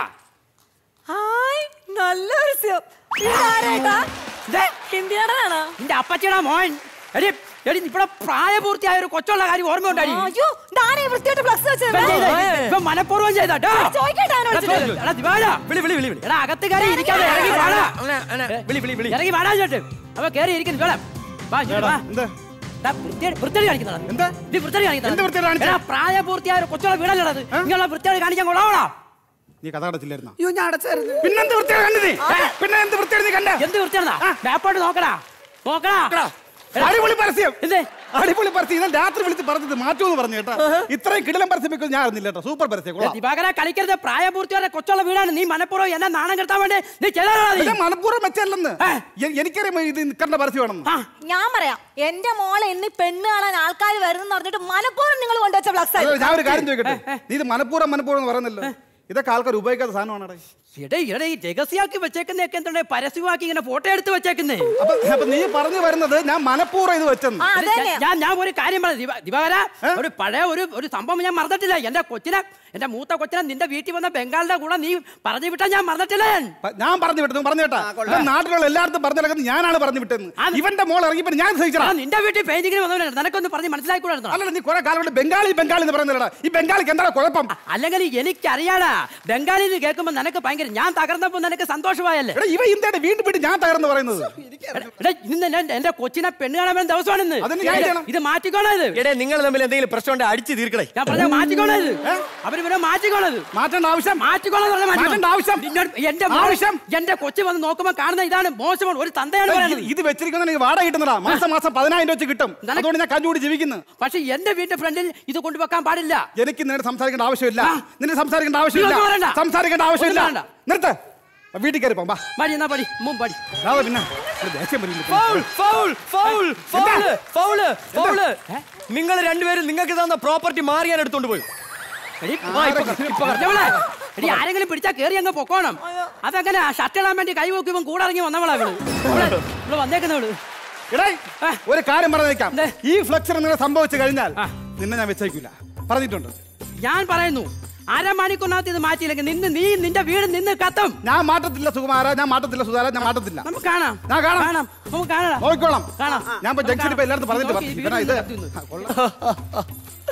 ഹായ് നല്ല രസം ഇതാരേട്ടാ ഹിന്ദി നടനാണോ നിന്റെ അപ്പച്ചടാ മോൻ എടി എടി ഇവിടെ പ്രായപൂർത്തിയായ ഒരു കൊച്ചുള്ള കാര്യം ഓർമ്മയുണ്ടായി അയ്യോ ഇതാരേ വൃത്തിയായിട്ട് ഫ്ലക്സ് വെച്ചത് ഇവൻ മനഃപൂർവ്വം ചെയ്താ ചോദിക്കട്ടെ അവനോട് ചോദിക്കട്ടെ. വിളി വിളി വിളി വിളി എടാ അകത്ത് കയറി ഇരിക്കാതെ ഇറങ്ങി വാടാ അങ്ങനെ, അങ്ങനെ, വിളി വിളി വിളി ഇറങ്ങി വാടാ ചോട്ട് അവ കയറി ഇരിക്കുന്നു ചോളാം വാ ഇങ്ങോട്ട് വാ ദാ, വൃത്തികേട് വൃത്തികേട് കാണിക്കുന്നതാ. നീ വൃത്തികേട് കാണിക്കുന്നതാ. എടാ, പ്രായപൂർത്തിയായ ഒരു കൊച്ചുള്ള വീടല്ലത് ഇങ്ങനെയുള്ള വൃത്തികേട് കാണിക്കാൻ കൊള്ളാവടാ നീ കഥ അടച്ചില്ലായിരുന്നോ അയ്യോ ഞാൻ അടച്ചായിരുന്നു പിന്നെന്ത് വൃത്തിയാണ് കണ്ടത് നീ? പിന്നെ എന്ത് വൃത്തിയാണ് നീ കണ്ടത് എന്ത് വൃത്തിയാണോ മാപ്പോട്ട് നോക്കടാ നോക്കടാ അടിപൊളി പരസ്യം എന്തേ അടിപൊളി പരസ്യം ഇന്നലെ രാത്രി വിളിച്ച് പറഞ്ഞത് മാറ്റുമെന്ന് പറഞ്ഞു കേട്ടോ ഇത്രയും കിടിലം പരസ്യം വെക്കുന്നത് ഞാൻ അറിഞ്ഞില്ല കേട്ടോ സൂപ്പർ പരസ്യം കൊള്ളാം ദിവാകര കളിക്കരുത് പ്രായപൂർത്തിയായ കൊച്ചുള്ള വീടാണ് നീ മനഃപൂർവ്വം എന്നെ നാണം കെടുത്താൻ വേണ്ടി നീ ചെയ്തതാ നീ. ഇത് മനഃപൂർവ്വം വെച്ചല്ലെന്ന് എ- എനിക്കറിയാം ഇത് നിക്കറിന്റെ പരസ്യമാണെന്ന് ഞാൻ പറയാം എന്റെ മോളെ ഇന്ന് ഇന്ന് കാണാൻ ആൾക്കാർ വരുന്നെന്ന് പറഞ്ഞിട്ട് മനഃപൂർവ്വം നിങ്ങൾ കൊണ്ടുവച്ച ഫ്ലക്സ് അതെ, ഞാൻ ഒരു കാര്യം ചോദിക്കട്ടെ നീ ഇത് മനഃപൂർവ്വം മനഃപൂർവ്വം എന്ന് പറയുന്നല്ലോ ഇതൊക്കെ ആൾക്കാർ ഉപയോഗിക്കാത്ത സാധനമാണ് എടേ എടേ ഈ രഹസ്യമാക്കി വെച്ചേക്കുന്നതൊക്കെ എന്താണ് പരസ്യമാക്കി ഇങ്ങനെ ഫോട്ടോ എടുത്ത് വെച്ചേക്കുന്നേ അപ്പൊ അപ്പൊ നീ പറഞ്ഞു വരുന്നത് ഞാൻ മനഃപൂർവ്വം ഇത് വെച്ചെന്ന് ഞാൻ- ഞാൻ ഞാൻ ഒരു കാര്യം പറയാം ദിവാ- ദിവാകര ഒരു പഴയ ഒരു ഒരു സംഭവം ഞാൻ മറന്നിട്ടില്ല എന്റെ കൊച്ചിനെ എന്റെ മൂത്ത കൊച്ചിനെ നിന്റെ വീട്ടിൽ വന്ന ബംഗാളിന്റെ കൂടെ നീ പറഞ്ഞു വിട്ടാ ഞാൻ മറന്നിട്ടില്ല ഞാൻ പ- ഞാൻ പറഞ്ഞു വിട്ടു പറഞ്ഞു കേട്ടാ ഞാൻ നാട്ടിലുള്ള എല്ലായിടത്തും പറഞ്ഞു നടക്കുന്നത് ഞാനാണ് പറഞ്ഞു വിട്ടെന്ന് ഇവന്റെ മോൾ ഇറങ്ങിയപ്പോ ഞാൻ സഹിച്ചടാ ആ, നിന്റെ വീട്ടിൽ പെയിന്റിങ്ങിന് വന്നവനാണ് നിനക്കൊന്ന് പറഞ്ഞ് മനസ്സിലാക്കിക്കൂടാ അല്ല നീ കുറെ കാലം കൊണ്ട് ബംഗാളി ബംഗാളി എന്ന് പറയുന്നില്ലടാ ഈ ബംഗാളിക്ക് എന്താണ് കുഴപ്പം അല്ലെങ്കിൽ എനിക്കറിയാടാ ബംഗാളിൽ കേൾക്കുമ്പോ നിനക്ക് ഭയങ്കര ഞാൻ തകർന്നപ്പോ നിനക്ക് സന്തോഷമായല്ലേ എടാ ഇവ ഇന്ത്യയുടെ വീണ്ടും വീണ്ടും ഞാൻ തകർന്ന് പറയുന്നത് എടാ, ഇന്ന് എന്റെ- എന്റെ കൊച്ചിനെ പെണ്ണ് കാണാൻ വരുന്ന ദിവസമാണ് ഇന്ന് അതിന് ഞാൻ ചെയ്യണം. ഇത് മാറ്റിക്കോളാം ഇത് എടേ നിങ്ങൾ തമ്മിൽ എന്തെങ്കിലും പ്രശ്നം ഉണ്ടെങ്കിൽ അടിച്ച് തീർക്കണേ ഞാൻ പറഞ്ഞ മാറ്റിക്കോളാം ഇത് അവര് പിന്നെ മാറ്റിക്കോളാം ഇത് മാറ്റേണ്ട ആവശ്യം മാറ്റിക്കോളാം എന്ന് പറഞ്ഞാ മാറ്റിക്കോ. മാറ്റേണ്ട ആവശ്യം നിന്നോട് എന്റെ മോൾ- ആവശ്യം എന്റെ കൊച്ചു വന്ന് നോക്കുമ്പോ കാണുന്ന ഇതാണ് മോശമാണ് ഒരു തന്തയാണ് പറയുന്നത് ഇത് വെച്ചിരിക്കുന്ന എനിക്ക് വാടക കിട്ടുന്നതാ മാസം മാസം പതിനായിരം രൂപ വെച്ച് കിട്ടും അതുകൊണ്ട് ഞാൻ കഞ്ഞുകൂടി ജീവിക്കുന്നു പക്ഷെ എന്റെ വീട്ടിന്റെ ഫ്രണ്ടിൽ ഇത് കൊണ്ടുവെക്കാൻ പാടില്ല എനിക്ക് നിന്നോട് സംസാരിക്കേണ്ട ആവശ്യമില്ല നിന്നെ സംസാരിക്കേണ്ട ആവശ്യമില്ല ഇതൊന്നും പറയണ്ട. സംസാരിക്കേണ്ട ആവശ്യമില്ല ഒന്നും വേണ്ട. നിർത്ത് വീട്ടിൽ കയറി പോകാം പടി എന്നാ പടി മുമ്പ് പടി അതെ പിന്നെ ഒരു ദേഷ്യം വരുന്നു. Foul foul foul foul foul foul നിങ്ങൾ രണ്ടുപേരും നിങ്ങൾക്ക് തന്ന പ്രോപ്പർട്ടി മാറി ഞാൻ എടുത്തോണ്ട് പോയി എടി, ആ, ഇപ്പൊ ക- ഇപ്പൊ പറഞ്ഞവളെ. എടി ആരെങ്കിലും പിടിച്ചാ കേറി അങ്ങ് പൊക്കോണം അതങ്ങനെ ഷർട്ട് ഇടാൻ വേണ്ടി കൈ നോക്കി ഇവൻ കൂടെ ഇറങ്ങി വന്നവളാ ഇവള് ഇവള് ഇവള് വന്നേക്കുന്നവള് എടേ ഒരു കാര്യം പറഞ്ഞേക്കാം ഈ ഫ്ലക്സർ നിങ്ങൾ സംഭവിച്ചു കഴിഞ്ഞാൽ നിന്നെ ഞാൻ വെച്ചേക്കില്ല പറഞ്ഞിട്ടുണ്ട് ഞാൻ പറയുന്നു അരമണിക്കൂറിനകത്ത് ഇത് മാറ്റിയില്ലെങ്കിൽ നിന്ന് നീ നിന്റെ വീട് നിന്ന് കത്തും ഞാൻ മാറ്റത്തില്ല സുകുമാര ഞാൻ മാറ്റത്തില്ല സുധാര ഞാൻ മാറ്റത്തില്ല നമുക്ക് കാണാം ഞാൻ കാണാം കാണാം നമുക്ക് കാണാം നോക്കിക്കോളാം കാണാം ഞാൻ ഇപ്പൊ ജംഗ്ഷനിൽ ഇപ്പൊ എല്ലായിടത്തും പറഞ്ഞിട്ട് നോക്കി, പറഞ്ഞു. ഇവനാ ഇത് കത്തി നിന്ന്. ആ, കൊള്ളാം.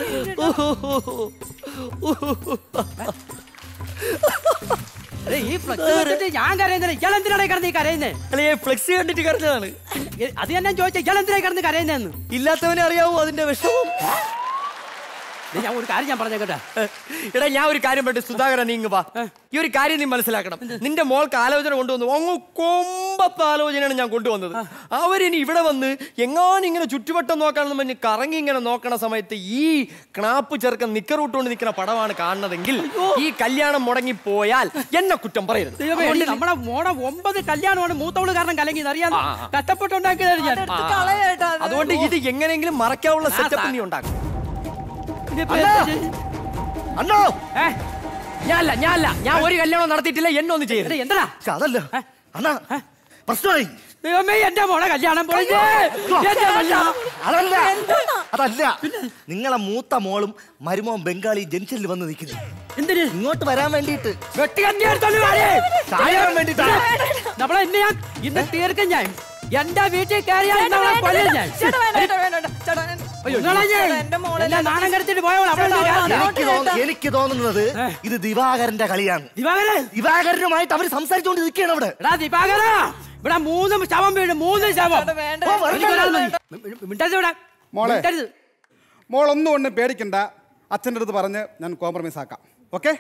എടേ, ഈ ഫ്ലക്സ് വെച്ചിട്ട് ഞാൻ കരയുന്നില്ല ഇയാൾ എന്തിനാണ് കിടന്ന് ഈ കരയുന്നേ അല്ലെ ഫ്ലെക്സ് കണ്ടിട്ട് കരഞ്ഞതാണ് എ- അത് ഞാൻ ചോദിച്ചാൽ ഇയാൾ എന്തിനാ കിടന്ന് കരയുന്നതെന്ന് ഇല്ലാത്തവനെ അറിയാവോ അതിന്റെ വിഷമം ദേ, ഞാൻ ഒരു കാര്യം ഞാൻ പറഞ്ഞേക്കട്ടെ എടാ ഞാൻ ഒരു കാര്യം പറഞ്ഞു സുധാകരൻ നീ ഇങ്ങ് വാ ഈ ഒരു കാര്യം നീ മനസ്സിലാക്കണം നിന്റെ മോൾക്ക് ആലോചന കൊണ്ടുവന്നു അങ്ങ് കൊമ്പത്തെ ആലോചനയാണ് ഞാൻ കൊണ്ടുവന്നത് അവരിനി ഇവിടെ വന്ന് എങ്ങാനും ഇങ്ങനെ ചുറ്റുവട്ടം നോക്കാണെന്ന് പറഞ്ഞ് കറങ്ങി ഇങ്ങനെ നോക്കണ സമയത്ത് ഈ ക്നാപ്പ് ചെറുക്കൻ നിക്കറൂട്ടുകൊണ്ട് നിൽക്കുന്ന പടമാണ് കാണുന്നതെങ്കിൽ ഈ കല്യാണം മുടങ്ങി പോയാൽ എന്നെ കുറ്റം പറയരുത് ദൈവമേ, എടി, നമ്മളെ മോടെ ഒമ്പത് കല്യാണമാണ് മൂത്തവള് കാരണം കലങ്ങിയത് അറിയാം കഷ്ടപ്പെട്ടുണ്ടാക്കിയതാണ് ഞാൻ അതുകൊണ്ട് ഇത് എങ്ങനെയെങ്കിലും മറക്കാനുള്ള സെറ്റപ്പ് നീ ഉണ്ടാക്കും ഇതിപ്പോ എന്താ ചെയ്യ- അണ്ണോ ഞാനല്ല ഞാനല്ല ഞാൻ ഒരു കല്യാണം നടത്തിയിട്ടില്ല എന്നെ ഒന്നും ചെയ്യരുത് എടാ, എന്തെടാ പക്ഷെ അതല്ല അണ്ണാ പ്രശ്നമായി ദൈവമേ എന്റെ മോളെ കല്യാണം പൊളിഞ്ഞേ എന്റെ കല്യാണം അതല്ല അതല്ല നിങ്ങളെ മൂത്ത മോളും മരുമോൻ ബംഗാളി ജംഗ്ഷനിൽ വന്ന് നിൽക്കുന്നു എന്തിന് ഇങ്ങോട്ട് വരാൻ വേണ്ടിയിട്ട് വെട്ടി കത്തിയെടുത്തോണ്ട് വാടി. ചായാൻ വേണ്ടിട്ടാ നമ്മളെ ഇന്ന് ഞാൻ ഇന്ന് തീർക്കും ഞാൻ എന്റെ വീട്ടിൽ കയറിയാൽ ഇന്ന് അവളെ കൊല്ലും ഞാൻ ചേട്ടാ വേണ്ട ചേട്ടാ വേണ്ട ചേട്ടാ ഞാൻ- അയ്യോ, നിങ്ങളെ ഞാൻ എന്റെ മോളെ എന്നെ നാണം കെടുത്തിട്ട് പോയവൾ അവിടെ നിന്ന് കയറണ്ട. എനിക്ക് തോന്നു- എനിക്ക് തോന്നുന്നത് ഇത് ദിവാകരന്റെ കളിയാണ് ദിവാകരൻ ദിവാകരനുമായിട്ട് അവർ സംസാരിച്ചുകൊണ്ട് നിൽക്കുകയാണ് അവിടെ എടാ ദീപാകര ഇവിടെ മൂന്ന് ശവം വീണ് മൂന്ന് ശവം വേണ്ട, ഓ, എനിക്കൊരാൾ മതി. മിണ്ടരുത് ഇവിടെ മോളെ മിണ്ടരുത്. മോൾ ഒന്നും ഒന്നും പേടിക്കണ്ട അച്ഛൻ്റെ അടുത്ത് പറഞ്ഞ് ഞാൻ കോംപ്രമൈസ് ആക്കാം ഓക്കെ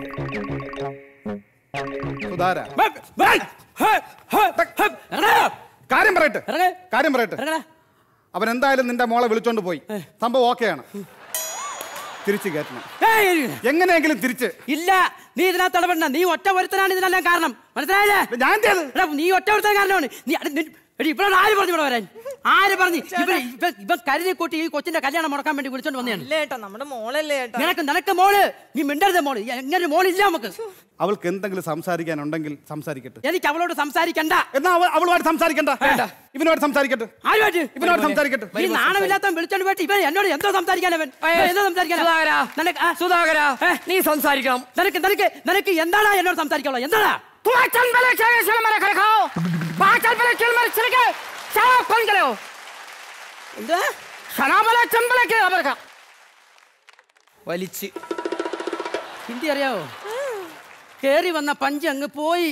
സുധാര വേ, വേ, ഹേ, ഹേ, ഹേ, ഇറങ്ങടാ. കാര്യം പറയട്ടെ ഇറങ്ങ്. കാര്യം പറയട്ടെ ഇറങ്ങടാ. അവൻ എന്തായാലും നിന്റെ മോളെ വിളിച്ചോണ്ട് പോയി സംഭവം ഓക്കെയാണ് തിരിച്ചു കയറ്റണം ഏയ്, എങ്ങനെയെങ്കിലും തിരിച്ച് ഇല്ല നീ ഇതിനകത്ത് ഇടപെടണ്ട നീ ഒറ്റ ഒരുത്തനാണ് ഇതിനെല്ലാം കാരണം മനസ്സിലായില്ലേ ഞാൻ എന്ത് ചെയ്തു? എടാ, നീ ഒറ്റ ഒരുത്തൻ കാരണമാണ് നീ അടി, നി- എടി, ഇവിടെ ആര് പറഞ്ഞു ഇവിടെ വരാൻ ആര് പറഞ്ഞു ഇവൻ ഇവൻ ഇവൻ കരുതി കൂട്ടി ഈ കൊച്ചിന്റെ കല്യാണം മുടക്കാൻ വേണ്ടി വിളിച്ചോണ്ട് വന്നതാണ് ഇല്ല ഏട്ടാ നമ്മുടെ മോളല്ലേ ഏട്ടാ നിനക്ക് നിനക്ക് മോള് നീ മിണ്ടരുത് മോള് എങ്ങനെ ഒരു മോളില്ല നമുക്ക് അവൾക്ക് എന്തെങ്കിലും സംസാരിക്കാനുണ്ടെങ്കിൽ സംസാരിക്കട്ടെ എനിക്ക് അവളോട് സംസാരിക്കണ്ട എന്നാ അവൾ അവളുമായിട്ട് സംസാരിക്കണ്ട ഇവനുമായിട്ട് സംസാരിക്കട്ടെ ആരുമായിട്ട് ഇവനുമായിട്ട് സംസാരിക്കട്ടെ ഈ നാണമില്ലാത്ത വിളിച്ചോണ്ട് പോയിട്ട് ഇവൻ എന്നോട് എന്തോ സംസാരിക്കാൻ അവൻ ഇവൻ എന്തോ സംസാരിക്കാൻ സുധാകരാ, നിനക്ക് ആ, സുധാകരാ ഏ, നീ സംസാരിക്കണം നിനക്ക് നിനക്ക് നിനക്ക് എന്താണ് എന്നോട് സംസാരിക്കാനുള്ളത് എന്താ എന്താ വലിച്ച് ഹിന്ദി അറിയാവോ കേറി വന്ന പഞ്ച് അങ്ങ് പോയി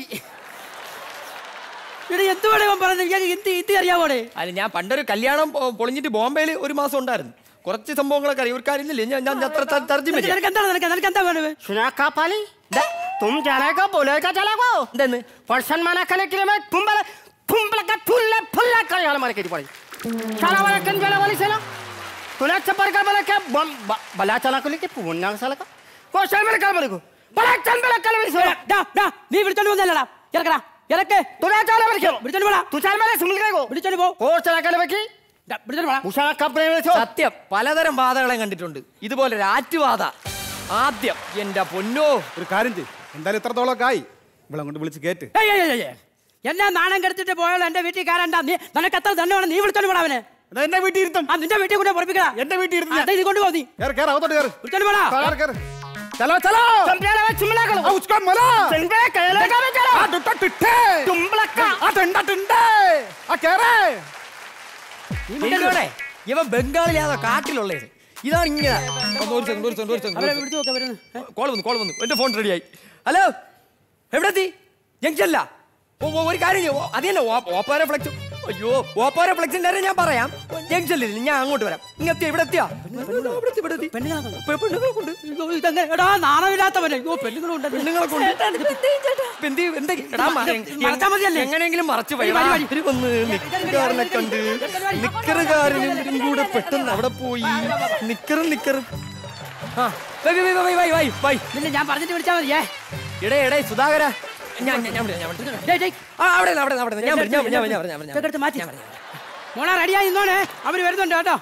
ഇവിടെ എന്തുവാണ് ഇവൻ പറയുന്നത് ഇയാൾക്ക് ഹിന്ദി ഹിന്ദി അറിയാവോടെ അല്ല ഞാൻ പണ്ടൊരു കല്യാണം പൊ- പൊളിഞ്ഞിട്ട് ബോംബെയിൽ ഒരു മാസം ഉണ്ടായിരുന്നു കുറച്ച് സംഭവങ്ങളൊക്കെ അറിയാം ഒരു കാര്യമില്ലേ ഞാൻ ഞാൻ അത്ര ത- തർജ്ജിമ നിനക്ക് ചെയ്യാം. നിനക്ക് എന്താണ് നിനക്ക് നിനക്ക് എന്താ വേണ്ടത് तुम जाने को बोले का चला को എന്തെന്ന് पर्सन माना करने के लिए मैं तुम बले तुम बले का फुल्ला फुल्ला कर यार मारे के पड़ी चला वाला कन चला वाली चला तूने चपर कर बोले क्या बम ब- बला चला को लेके पुण्या साला का वो चल मेरे कर बोले को बला चल मेरे कर मेरे ഡാ, ഡാ, ഡാ, നീ വിളിച്ചോണ്ട് വന്നല്ലടാ ഇറക്കടാ ഇറക്ക് तूने चला मेरे क्यों വിളിച്ചോണ്ട് പോടാ तू चल मेरे सुन गए को വിളിച്ചോണ്ട് പോ और चला कर लेके ഡാ, വിളിച്ചോണ്ട് പോടാ उषा कपड़े में छो സത്യം പലതരം ബാധകളെ കണ്ടിട്ടുണ്ട് ഇതുപോലെ ഒരു ആറ്റുബാധ ആദ്യം എന്റെ പൊന്നോ ഒരു കാര്യം ചെയ്യും എന്തായാലും ഇത്രത്തോളമൊക്കെ ആയി ഇവിടെ കൊണ്ട് വിളിച്ച് കേറ്റ് ഏയ്, ഏയ്, ഏയ്, ഏയ്. എന്നെ നാണം കെടുത്തിട്ട് പോയാൽ എന്റെ വീട്ടിൽ കയറണ്ട നീ നിനക്ക് എത്ര തന്നെ വേണം നീ വിളിച്ചോണ്ട് പോടാ അവനെ എന്നാ എന്റെ വീട്ടിൽ ഇരുത്തും ആ നിന്റെ വീട്ടിൽ കൂടെ പൊറപ്പിക്കടാ എന്റെ വീട്ടിൽ ഇരുത്തും ഞാൻ. ഇത് കൊണ്ടുപോ നീ കേറ് കേറ് അകത്തോട്ട് കേറ് വിളിച്ചോണ്ട് പോടാ കേറ്, കേറ്. चलो चलो चंपियाला में चुमला करो आ, उसका मला चंपे कहले का में चलो आ दुट्टा टिट्ठे चुमला का आ टंडा टंडे आ कह रहे ഇവനോടെ ഇവൻ ബംഗാളിലാതോ കാട്ടിലുള്ളത് ഇതാണ് ഇങ്ങനെ ഒന്ന് ഒരു സെക്കൻഡ് ഒരു സെക്കൻഡ് ഒരു അവരെ സെക്കൻഡ് വിളിച്ചു നോക്കാം വരുന്നു കോൾ വന്നു കോൾ വന്നു എന്റെ ഫോൺ റെഡിയായി ഹലോ എവിടെ എത്തി ജംഗ്ഷനില്ല ഓ ഓ, ഒരു കാര്യം ചെയ്യ്. ഓ, അത് തന്നെ ഓപ്പാര ഫ്ലെക്സ് അയ്യോ ഓപ്പാര ഫ്ലെക്സിന്റെ കാര്യം ഞാൻ പറയാം ജംഗ്ഷനിൽ ഞാൻ അങ്ങോട്ട് വരാം ഇങ്ങെത്തിയ ഇവിടെ എത്തിയാ ഇവിടെ എത്തി, ഇവിടെ എത്തി. പെണ്ണുങ്ങളെ കൊണ്ട്. പെ- പെണ്ണുങ്ങളെ കൊണ്ട് അയ്യോ, ഇതെങ്ങനെ എടാ നാണമില്ലാത്തവനെ അയ്യോ പെണ്ണുങ്ങളുണ്ട് പെണ്ണുങ്ങളെ കൊണ്ട് ഇപ്പൊ എന്ത് ചെയ്യും? എന്ത് ചെയ്യും? എടാ, മ- മറച്ചാ മതിയല്ലേ? എങ്ങനെയെങ്കിലും മറച്ചു പോയി ഒരു പരിപാടി. ഇവര് വന്ന് നിക്കറുകാരനെ കണ്ട് നിക്കറുകാരനും ഇവരും കൂടെ പെട്ടെന്ന് അവിടെ പോയി നിക്കറും നിക്കറും ആ why why why why why why നിന്നെ ഞാൻ പറഞ്ഞിട്ട് വിളിച്ചാൽ മതിയേ എടേ എടേ സുധാകര ഞാൻ ഞാൻ ഞാൻ വിളിക്കാം, ഞാൻ വിളിക്കാം. ഡേയ്, ഡേയ്. ആ അവിടെ നിന്ന്, അവിടെ നിന്ന്, അവിടെ നിന്ന്. ഞാൻ വരാം, ഞാൻ വരാം, ഞാൻ വരാം, ഞാൻ വരാം, ഞാൻ വരാം. ഇതൊക്കെ എടുത്ത് മാറ്റി മോളെ റെഡിയായി നിന്നോണേ അവര് വരുന്നുണ്ട് കേട്ടോ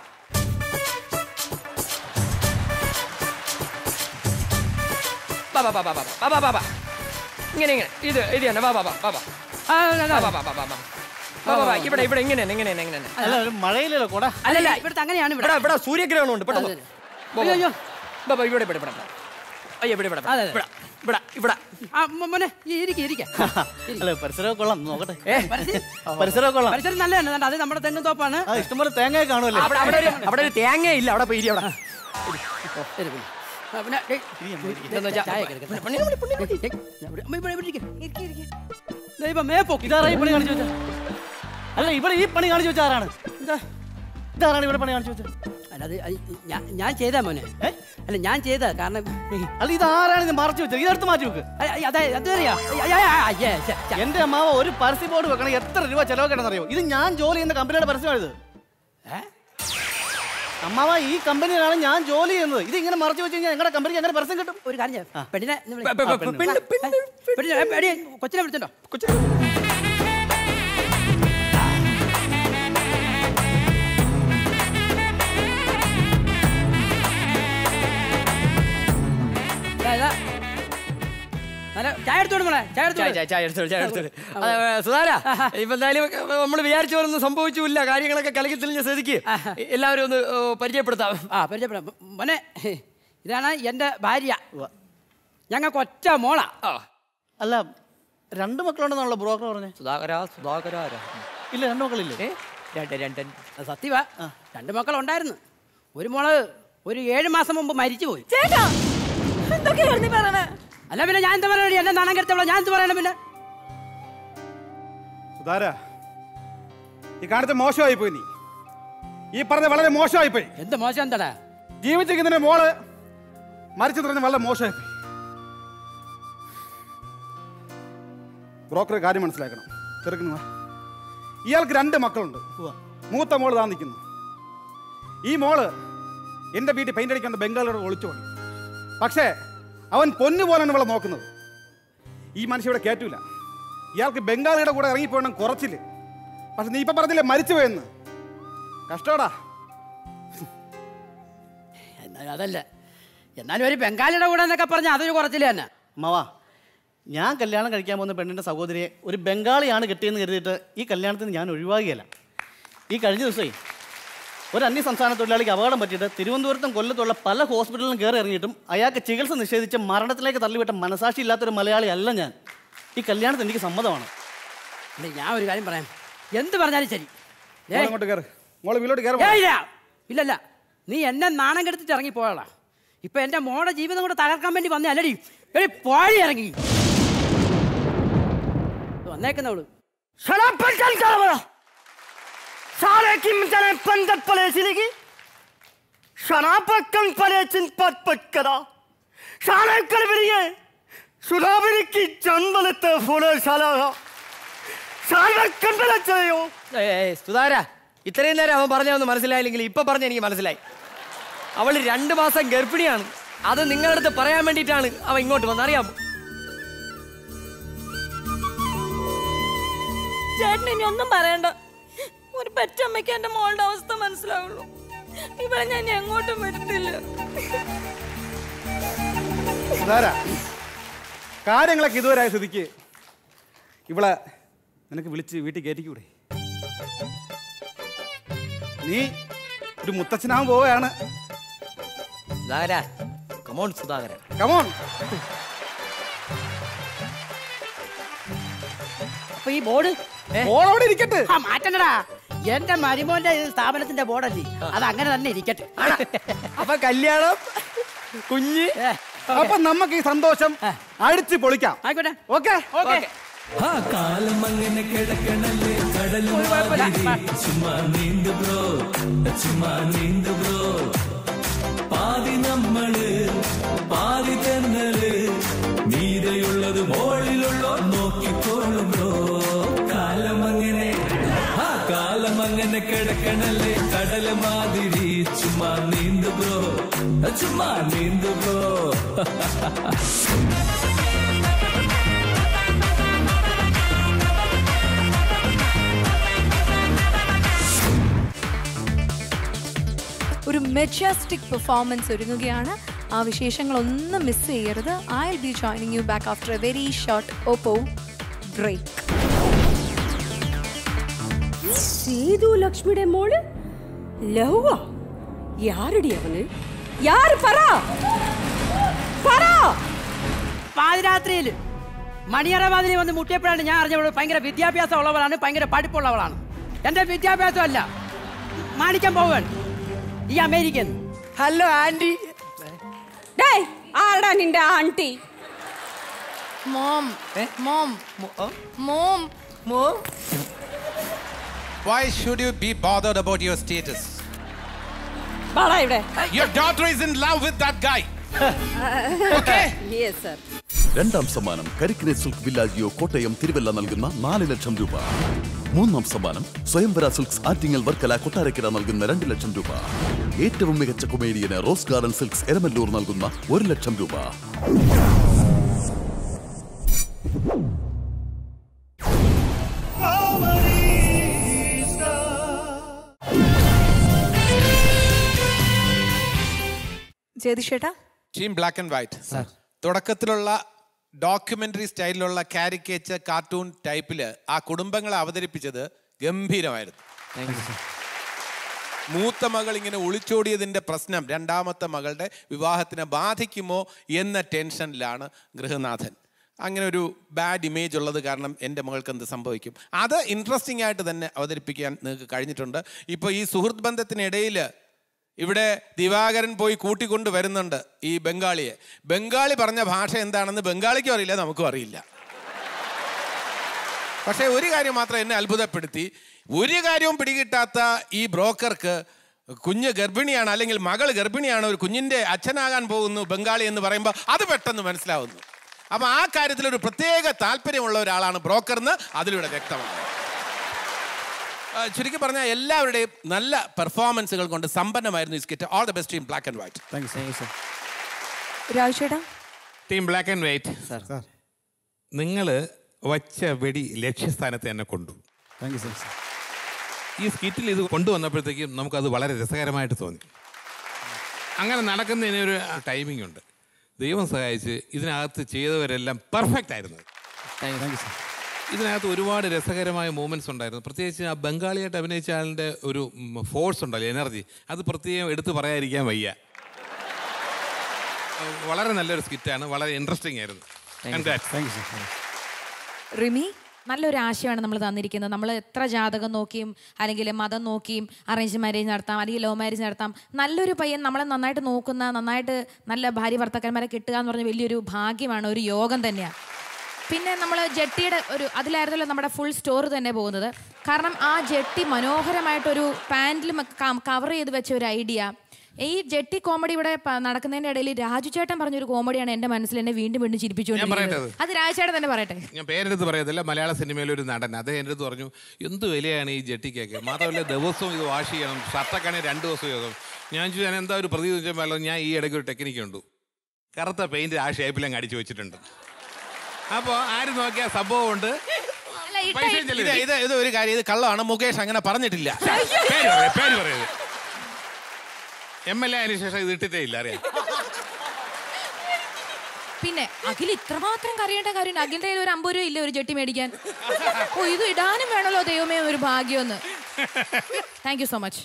ബാ, ബാ, ബാ, ബാ, ബാ, ബാ, ബാ, ബാ, ബാ. ഇങ്ങനെ ഇങ്ങനെ ഇത് ഇത് തന്നെ ബാ ബാ ബാ ബാ ബാ ആ, ആ, ആ. ബാ, ബാ, ബാ, ബാ, ബാ. ബാ, ബാ, ബാ. ഇവിടെ ഇവിടെ ഇങ്ങനെ തന്നെ, ഇങ്ങനെ തന്നെ, ഇങ്ങനെ തന്നെ. അല്ല ഒരു മഴയില്ലല്ലോ കൂടെ അല്ലല്ല ഇവിടുത്തെ അങ്ങനെയാണ് ഇവിടെ ഇവിടെ ഇവിടെ സൂര്യഗ്രഹണം ഉണ്ട് പെട്ടെന്ന് അതെ, ബാ, അയ്യോ, ബാ. അയ്യോ. ബാ, ബാ, ഇവിടെ ഇവിടെ ഇവിടെ ഇവിടെ. അയ്യോ ഇവിടെ ഇവിടെ അതെ, അതെ. ഇവിടെ ഇവിടെ ഇവിടെ ആ മോ- മോനെ ഈ ഇരിക്ക ഇരിക്ക അല്ല പരിസരമൊക്കെ കൊള്ളാം നോക്കട്ടെ ഏ പരിസരമൊക്കെ കൊള്ളാം പരിസരം നല്ലതാണ് അത് നമ്മുടെ തെങ്ങും തോപ്പാണ് ആ ഇഷ്ടംപോലെ തേങ്ങ കാണുമല്ലേ അവിടെ അവിടെ ഒരു അവിടെ ഒരു തേങ്ങ ഇല്ല അവിടെ പോയി ഇരി അവിടെ ശരി, പിന്നെ. ആ, പിന്നെ, ഡേയ്, ഇതെന്ന് വെച്ചാ- ചായ ഒക്കെ എടുക്ക്. പണി, പണി, പണി, പണി. ഡേയ്, ഇവിടെ- ഇവിടെ- ഇവിടെ ഇരിക്ക്. ദൈവമേ പൊക്കി. ഇതാരാ ഈ പണി കാണിച്ചു വെച്ചാ അല്ല ഇവിടെ ഈ പണി കാണിച്ചു വെച്ച ആരാണ് എന്താ? ഇതാരാണ് ഇവിടെ പണി കാണിച്ചു വെച്ചത് അല്ല അത് അത് ഞാൻ- ഞാൻ ചെയ്താ മോനെ അല്ല ഞാൻ ചെയ്ത കാരണം അല്ല ഇത് ആരാണ് ഇത് മറച്ചു വെച്ചത് ഇതെടുത്ത് മാറ്റി വെക്ക് അ- അ- അതെ അതറിയാ എന്റെ അമ്മാവ ഒരു പരസ്യ ബോർഡ് വെക്കണം എത്ര രൂപ ചെലവൊക്കെ അറിയോ ഇത് ഞാൻ ജോലി ചെയ്യുന്ന കമ്പനിയുടെ പരസ്യമാണിത് അമ്മാവ ഈ കമ്പനിയിലാണ് ഞാൻ ജോലി ചെയ്യുന്നത് ഇത് ഇങ്ങനെ മറച്ചു വെച്ച് കഴിഞ്ഞാൽ ഞങ്ങളുടെ കമ്പനിക്ക് എങ്ങനെ പരസ്യം കിട്ടും ഒരു കാര്യം ചെയ്യാം. പെണ്ണിനെ ഒന്ന് വിളി. പെ- പെ- ആ, പെ- പെണ്ണ്. പെണ്ണ്, ആ, പെണ്ണിനെ, ഏ, എടീ, കൊച്ചിനെ വിളിച്ചോ ചായ എടുത്തോണ്ട് മോളെ ചായ എടുത്തോ. ചായ ചായ ചായ എടുത്തോളൂ ചായ എടുത്തോളൂ അതെ, ഏ, സുധാര ഇപ്പൊ എന്തായാലും നമ്മൾ വിചാരിച്ച പോലെ ഒന്നും സംഭവിച്ചില്ല കാര്യങ്ങളൊക്കെ കലക്കി തെളിഞ്ഞ സ്ഥിതിക്ക് എല്ലാവരും ഒന്ന് ഏ, പരിചയപ്പെടുത്താം ആ പരിചയപ്പെടാം മോനെ ഇതാണ് എൻ്റെ ഭാര്യ ഞങ്ങൾക്ക് ഒറ്റ മോള അല്ല രണ്ട് മക്കളുണ്ടെന്നുള്ള ബ്രോക്കർ പറഞ്ഞേ സുധാകര സുധാകര ഇല്ല രണ്ട് മക്കളില്ലേ രണ്ട് രണ്ട് സത്യവാ രണ്ട് മക്കളുണ്ടായിരുന്നു ഒരു മോള് ഒരു ഏഴ് മാസം മുമ്പ് മരിച്ചു പോയി ചേട്ടാ എന്തൊക്കെയാണ് നീ പറയണേ അല്ല പിന്നെ ഞാൻ എന്താ പറയണേ എന്നെ നാണം കെടുത്തവളോ ഞാൻ എന്ത് പറയണം പിന്നെ സുധാര ഈ കാണിച്ച മോശമായി പോയി നീ ഈ പറഞ്ഞ വളരെ മോശമായി പോയി എന്ത് മോശം എന്താടാ ജീവിച്ചിരിക്കുന്നതിന്റെ മോള് മരിച്ചു തുടങ്ങി വളരെ മോശമായി പോയി ബ്രോക്കർ കാര്യം മനസ്സിലാക്കണം ചെറുക്കുന്നു ഇയാൾക്ക് രണ്ട് മക്കളുണ്ട് മൂത്ത മോള് താ നിൽക്കുന്നു ഈ മോള് എൻ്റെ വീട്ടിൽ പെയിന്റ് അടിക്കാൻ ബംഗാളിയോട് ഒളിച്ചു പോയി പക്ഷേ അവൻ പൊന്നു പോലെയാണ് ഇവളെ നോക്കുന്നത് ഈ മനുഷ്യ ഇവിടെ കയറ്റൂല ഇയാൾക്ക് ബംഗാളിയുടെ കൂടെ ഇറങ്ങിപ്പോയണം കുറച്ചില് പക്ഷെ നീ ഇപ്പൊ പറഞ്ഞില്ലേ മരിച്ചു പോയെന്ന് കഷ്ടോടാ എന്നാ- അതല്ല എന്നാലും ഒരു ബംഗാളിയുടെ കൂടെ എന്നൊക്കെ പറഞ്ഞ അതൊരു കുറച്ചില്ല തന്നെ മാവാ ഞാൻ കല്യാണം കഴിക്കാൻ പോകുന്ന പെണ്ണിൻ്റെ സഹോദരിയെ ഒരു ബംഗാളിയാണ് കിട്ടിയെന്ന് കരുതിയിട്ട് ഈ കല്യാണത്തിന് ഞാൻ ഒഴിവാകുകയില്ല ഈ കഴിഞ്ഞ ദിവസമേ ഒരു അന്യ സംസ്ഥാന തൊഴിലാളിക്ക് അപകടം പറ്റിയിട്ട് തിരുവനന്തപുരത്തും കൊല്ലത്തുള്ള പല ഹോസ്പിറ്റലിലും കയറി ഇറങ്ങിയിട്ടും അയാൾക്ക് ചികിത്സ നിഷേധിച്ച് മരണത്തിലേക്ക് തള്ളിവിട്ട മനസാക്ഷി ഇല്ലാത്തൊരു മലയാളി അല്ല ഞാൻ ഈ കല്യാണത്തിന് എനിക്ക് സമ്മതമാണ് അല്ല, ഞാൻ ഒരു കാര്യം പറയാം എന്ത് പറഞ്ഞാലും ശരി ഏയ്, മോളെ ഇങ്ങോട്ട് കയറ് മോളെ വീട്ടിലോട്ട് കയറി ഏയ് ഇല്ല. ഇല്ലല്ല നീ എന്നെ നാണം കെടുത്തിട്ട് ഇറങ്ങി പോയാളാ ഇപ്പൊ എന്റെ മോടെ ജീവിതം കൂടെ തകർക്കാൻ വേണ്ടി വന്നേ അല്ലടി എടി പോഴി ഇറങ്ങി വന്നേക്കുന്നവള് ഷടാപ്പൻ കലവറ सारे की मिटाने पंगत पलेसिलेगी शराबकन पलेचिन पट पट करा सारे कर बिरिए सुधाबिरी की जन्मलത്തെ ഫുള ശാലാഹ സാർവക്കൻ പലച്ചയോ ഏയ് സുധാര ഇത്രയും നേരം അവൻ പറഞ്ഞൊന്നും മനസ്സിലായില്ലെങ്കിൽ ഇപ്പൊ പറഞ്ഞ എനിക്ക് മനസ്സിലായി അവൾ രണ്ട് മാസം ഗർഭിണിയാണ് അത് നിങ്ങളുടെ അടുത്ത് പറയാൻ വേണ്ടിയിട്ടാണ് അവൻ ഇങ്ങോട്ട് വന്നത് അറിയാമോ ചേട്ടൻ ഇനി ഒന്നും പറയണ്ട ഒരു പെറ്റമ്മയ്ക്ക് എന്റെ മോളുടെ അവസ്ഥ മനസ്സിലാവുള്ളൂ ഇവിടെ ഞാൻ ഇനി എങ്ങോട്ടും വരുത്തില്ല സുധാര കാര്യങ്ങളൊക്കെ ഇതുവരെ ആയ സ്ഥിതിക്ക് ഇവളെ നിനക്ക് വിളിച്ച് വീട്ടിൽ കയറ്റിക്കൂടെ നീ ഒരു മുത്തച്ഛനാവാൻ പോവുകയാണ് സുധാകര കമോൺ സുധാകര കമോൺ അപ്പൊ ഈ ബോർഡ് ബോർഡ് അവിടെ ഇരിക്കട്ടെ ആ മാറ്റണ്ടടാ എന്റെ മരുമോന്റെ ഈ സ്ഥാപനത്തിന്റെ ബോർഡല്ലേ അത് അങ്ങനെ തന്നെ ഇരിക്കട്ടെ അപ്പൊ കല്യാണം കുഞ്ഞ് അപ്പൊ നമുക്ക് ഈ സന്തോഷം അടിച്ച് പൊളിക്കാം ആയിക്കോട്ടെ ഓക്കെ ഓക്കെ ആ കാലം അങ്ങനെ കിടക്കണല്ലേ കടലും മാതിരി ചുമ്മാ നീന്തു ബ്രോ ചുമ്മാ നീന്തു ബ്രോ പാതി നമ്മള് പാതി തെന്നല് മീതയുള്ളത് മോളിലുള്ളോ നോക്കിക്കോളും ബ്രോ കാലം അങ്ങനെ ആ കാലം അങ്ങനെ കിടക്കണല്ലേ കടൽ മാതിരി ചുമ്മാ നീന്തു ബ്രോ ചുമ്മാ നീന്തു ബ്രോ ഒരു മെജസ്റ്റിക് പെർഫോമൻസ് ഒരുങ്ങുകയാണ് ആ വിശേഷങ്ങളൊന്നും മിസ് ചെയ്യരുത് I will be joining you back after a very short Oppo break Sethu ലക്ഷ്മിയുടെ മോള് ലഹുവ യാരടി അവന് യാര് പറ പറ പാതിരാത്രിയിൽ മണിയറ വാതിലിൽ വന്ന് മുട്ടിയപ്പോഴാണ് ഞാൻ അറിഞ്ഞവള് ഭയങ്കര വിദ്യാഭ്യാസം ഉള്ളവളാണ് ഭയങ്കര പഠിപ്പുള്ളവളാണ് എന്റെ വിദ്യാഭ്യാസം അല്ല മാണിക്കാൻ പോവാൻ ഈ അമേരിക്കൻ ഹലോ ആന്റി ഡേയ് ആരടാ നിന്റെ aunty mom mom mom mom Why should you be bothered about your status? വാടാ ഇവിടെ Your daughter is in love with that guy. Okay? Yes sir രണ്ടാം സമ്മാനം കരിക്കിനെ സിൽക്ക് വില്ലാജിയോ കോട്ടയം തിരുവല്ല നൽകുന്ന നാല് ലക്ഷം രൂപ മൂന്നാം സമ്മാനം സ്വയംവര സിൽക്സ് ആറ്റിങ്ങൽ വർക്കല കൊട്ടാരക്കര നൽകുന്ന രണ്ട് ലക്ഷം രൂപ ഏറ്റവും മികച്ച കൊമേഡിയന് റോസ് ഗാർഡൻ സിൽക്സ് എരമല്ലൂർ നൽകുന്ന ഒരു ലക്ഷം രൂപ ജയതിഷേട്ടാ ടീം ബ്ലാക്ക് ആൻഡ് വൈറ്റ് തുടക്കത്തിലുള്ള ഡോക്യുമെന്ററി സ്റ്റൈലിലുള്ള കാരിക്കേച്ചർ കാർട്ടൂൺ ടൈപ്പിൽ ആ കുടുംബങ്ങളെ അവതരിപ്പിച്ചത് ഗംഭീരമായിരുന്നു മൂത്ത മകൾ ഇങ്ങനെ ഒളിച്ചോടിയതിൻ്റെ പ്രശ്നം രണ്ടാമത്തെ മകളുടെ വിവാഹത്തിനെ ബാധിക്കുമോ എന്ന ടെൻഷനിലാണ് ഗൃഹനാഥൻ അങ്ങനെ ഒരു ബാഡ് ഇമേജ് ഉള്ളത് കാരണം എൻ്റെ മകൾക്ക് എന്ത് സംഭവിക്കും അത് ഇൻട്രസ്റ്റിംഗ് ആയിട്ട് തന്നെ അവതരിപ്പിക്കാൻ നിങ്ങൾക്ക് കഴിഞ്ഞിട്ടുണ്ട് ഇപ്പോൾ ഈ സുഹൃത്ത് ബന്ധത്തിനിടയിൽ ഇവിടെ ദിവാകരൻ പോയി കൂട്ടിക്കൊണ്ട് വരുന്നുണ്ട് ഈ ബംഗാളിയെ ബംഗാളി പറഞ്ഞ ഭാഷ എന്താണെന്ന് ബംഗാളിക്കും അറിയില്ല നമുക്കും അറിയില്ല പക്ഷേ ഒരു കാര്യം മാത്രം എന്നെ അത്ഭുതപ്പെടുത്തി ഒരു കാര്യവും പിടികിട്ടാത്ത ഈ ബ്രോക്കർക്ക് കുഞ്ഞ് ഗർഭിണിയാണ് അല്ലെങ്കിൽ മകൾ ഗർഭിണിയാണ് ഒരു കുഞ്ഞിൻ്റെ അച്ഛനാകാൻ പോകുന്നു ബംഗാളി എന്ന് പറയുമ്പോൾ അത് പെട്ടെന്ന് മനസ്സിലാവുന്നു അപ്പം ആ കാര്യത്തിൽ ഒരു പ്രത്യേക താല്പര്യമുള്ള ഒരാളാണ് ബ്രോക്കർ എന്ന് അതിലൂടെ വ്യക്തമാണ് ആ, ചുരുക്കി പറഞ്ഞാൽ എല്ലാവരുടെയും നല്ല പെർഫോമൻസുകൾ കൊണ്ട് സമ്പന്നമായിരുന്നു ഈ skit all the best team black and white thank you thank you sir രാജേട്ടാ team black and white sir നിങ്ങൾ വച്ച വെടി ലക്ഷ്യസ്ഥാനത്ത് തന്നെ കൊണ്ടു താങ്ക് യു സർ ഈ സ്കിറ്റിൽ ഇത് കൊണ്ടുവന്നപ്പോഴത്തേക്കും നമുക്കത് വളരെ രസകരമായിട്ട് തോന്നി അങ്ങനെ നടക്കുന്നതിന് ഒരു ടൈമിംഗ് ഉണ്ട് ദൈവം സഹായിച്ച് ഇതിനകത്ത് ചെയ്തവരെല്ലാം പെർഫെക്റ്റ് ആയിരുന്നു താങ്ക് യു സർ ഇതിനകത്ത് ഒരുപാട് രസകരമായ മൂമെന്റ്സ് ഉണ്ടായിരുന്നു പ്രത്യേകിച്ച് ആ ബംഗാളിയായിട്ട് അഭിനയിച്ച ആളിൻ്റെ ഒരു ഫോഴ്സ് ഉണ്ടല്ലോ എനർജി അത് പ്രത്യേകം എടുത്തു പറയാതിരിക്കാൻ വയ്യ അഹ് വളരെ നല്ലൊരു സ്കിറ്റാണ് വളരെ ഇൻട്രസ്റ്റിംഗ് ആയിരുന്നു Congrats. Thank you sir Rimi നല്ലൊരു ആശയമാണ് നമ്മൾ തന്നിരിക്കുന്നത് നമ്മൾ എത്ര ജാതകം നോക്കിയും അല്ലെങ്കിൽ മതം നോക്കിയും അറേഞ്ച് മാരേജ് നടത്താം അല്ലെങ്കിൽ ലവ് മാരേജ് നടത്താം നല്ലൊരു പയ്യൻ നമ്മളെ നന്നായിട്ട് നോക്കുന്ന നന്നായിട്ട് നല്ല ഭാര്യ ഭർത്താക്കന്മാരെ കിട്ടുക എന്ന് പറഞ്ഞ വലിയൊരു ഭാഗ്യമാണ് ഒരു യോഗം തന്നെയാണ് പിന്നെ നമ്മൾ ജെട്ടിയുടെ ഒരു അതിലായിരുന്നല്ലോ നമ്മുടെ ഫുൾ സ്റ്റോർ തന്നെ പോകുന്നത് കാരണം ആ ജെട്ടി മനോഹരമായിട്ടൊരു പാൻറ്റിലും കവർ ചെയ്ത് വെച്ച ഒരു ഐഡിയ ഈ ജെട്ടി കോമഡി ഇവിടെ പ- നടക്കുന്നതിന്റെ ഇടയിൽ രാജു ചേട്ടൻ പറഞ്ഞൊരു കോമഡിയാണ് എന്റെ മനസ്സിൽ എന്നെ വീണ്ടും വീണ്ടും ചിരിപ്പിച്ചുകൊണ്ടിരിക്കുന്നത് പറയട്ടെ അത് രാജു ചേട്ടൻ തന്നെ പറയട്ടെ ഞാൻ പേരെടുത്ത് പറയത്തില്ല മലയാള സിനിമയിലെ ഒരു നടൻ അദ്ദേഹം എൻ്റെ അടുത്ത് പറഞ്ഞു എന്ത് വിലയാണ് ഈ ജെട്ടിക്കൊക്കെ മാത്രമല്ല ദിവസവും ഇത് വാഷ് ചെയ്യണം ഷർട്ടൊക്കെ ആണെങ്കിൽ രണ്ട് ദിവസം യോഗം ഞാൻ ചോദിച്ചു ഞാൻ എന്താ ഒരു പ്രതി ചോദിച്ചാൽ ഞാൻ ഈ ഇടയ്ക്ക് ഒരു ടെക്നിക്ക് ഉണ്ട് കറുത്ത പെയിന്റ് ആ ഷേപ്പിലങ്ങ് അടിച്ചു വെച്ചിട്ടുണ്ട് അപ്പോൾ ആര് നോക്കിയാൽ സംഭവമുണ്ട് പൈസയും ഇത് ചെലവില്ല. ഇത് ഇത് ഒരു കാര്യം ഇത് കള്ളമാണ് മുകേഷ് അങ്ങനെ പറഞ്ഞിട്ടില്ല പേര് പറയ്, പേര് പറയത് എം എൽ എ അതിന് ശേഷം ഇത് ഇട്ടിട്ടേ ഇല്ല അറിയാം പിന്നെ അഖിൽ ഇത്രമാത്രം കറിയേണ്ട കാര്യം അഖിലിന്റെ കയ്യിൽ ഒരു അമ്പത് രൂപ ഇല്ല ഒരു ജെട്ടി മേടിക്കാൻ ഓ ഇത് ഇടാനും വേണമല്ലോ ദൈവമേ ഒരു ഭാഗ്യമൊന്ന് താങ്ക് യു സോ മച്ച്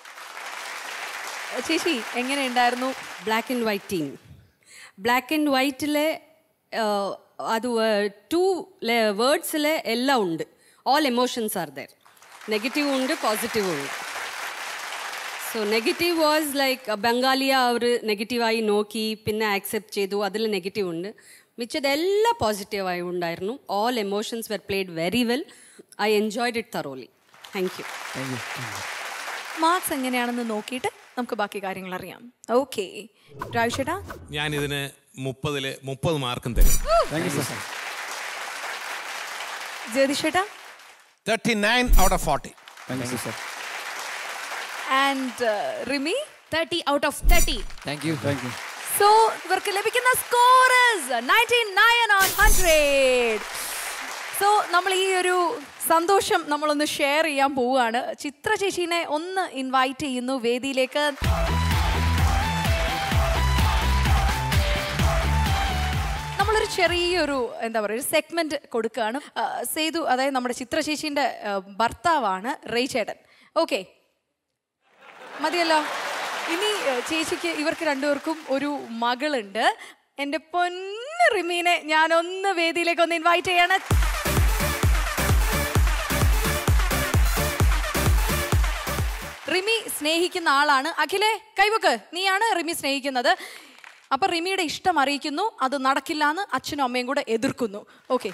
ചേച്ചി എങ്ങനെയുണ്ടായിരുന്നു black and white team black and വൈറ്റിലെ അത് ടു വേർഡ്സിൽ എല്ലാം ഉണ്ട് all emotions are there negative ഉണ്ട് പോസിറ്റീവ് ഉണ്ട് സോ നെഗറ്റീവ് വാസ് ലൈക്ക് ബംഗാളിയ അവർ നെഗറ്റീവായി നോക്കി പിന്നെ ആക്സെപ്റ്റ് ചെയ്തു അതിൽ നെഗറ്റീവ് ഉണ്ട് മിച്ചതെല്ലാം പോസിറ്റീവായി ഉണ്ടായിരുന്നു all emotions were played very well I enjoyed it തറോലി താങ്ക് യു മാർക്സ് എങ്ങനെയാണെന്ന് നോക്കിയിട്ട് നമുക്ക് ബാക്കി കാര്യങ്ങൾ അറിയാം ഓക്കെ രാജേട്ടാ ഞാൻ ഇതിന് മുപ്പതില് മുപ്പത് മാർക്കും തരും താങ്ക് യു സർ ജ്യോതിഷേട്ടാ thirty nine out of forty thank you sir and Rimi thirty out of thirty thank you thank you so ഇവർക്ക് ലഭിക്കുന്ന scorers ninety nine on hundred so നമ്മൾ ഈ ഒരു സന്തോഷം നമ്മളൊന്ന് ഷെയർ ചെയ്യാൻ പോവുകയാണ് ചിത്ര ചേച്ചീനെ ഒന്ന് ഇൻവൈറ്റ് ചെയ്യുന്നു വേദിയിലേക്ക് നമ്മളൊരു ചെറിയൊരു എന്താ പറയുക ഒരു സെഗ്മെന്റ് കൊടുക്കുകയാണ് ആ, സേതു അതായത് നമ്മുടെ ചിത്ര ചേച്ചീൻ്റെ ആ, ഭർത്താവാണ് റേയ് ചേട്ടൻ ഓക്കെ മതിയല്ലോ ഇനി ആ, ചേച്ചിക്ക് ഇവർക്ക് രണ്ടുപേർക്കും ഒരു മകളുണ്ട് എൻ്റെ പൊന്ന് റിമീനെ ഞാനൊന്ന് വേദിയിലേക്ക് ഒന്ന് ഇൻവൈറ്റ് ചെയ്യാണ് റിമി സ്നേഹിക്കുന്ന ആളാണ് അഖിലേ കൈവക്ക് നീയാണ് റിമി സ്നേഹിക്കുന്നത് അപ്പൊ റിമിയുടെ ഇഷ്ടം അറിയിക്കുന്നു അത് നടക്കില്ല എന്ന് അച്ഛനും അമ്മയും കൂടെ എതിർക്കുന്നു ഓക്കെ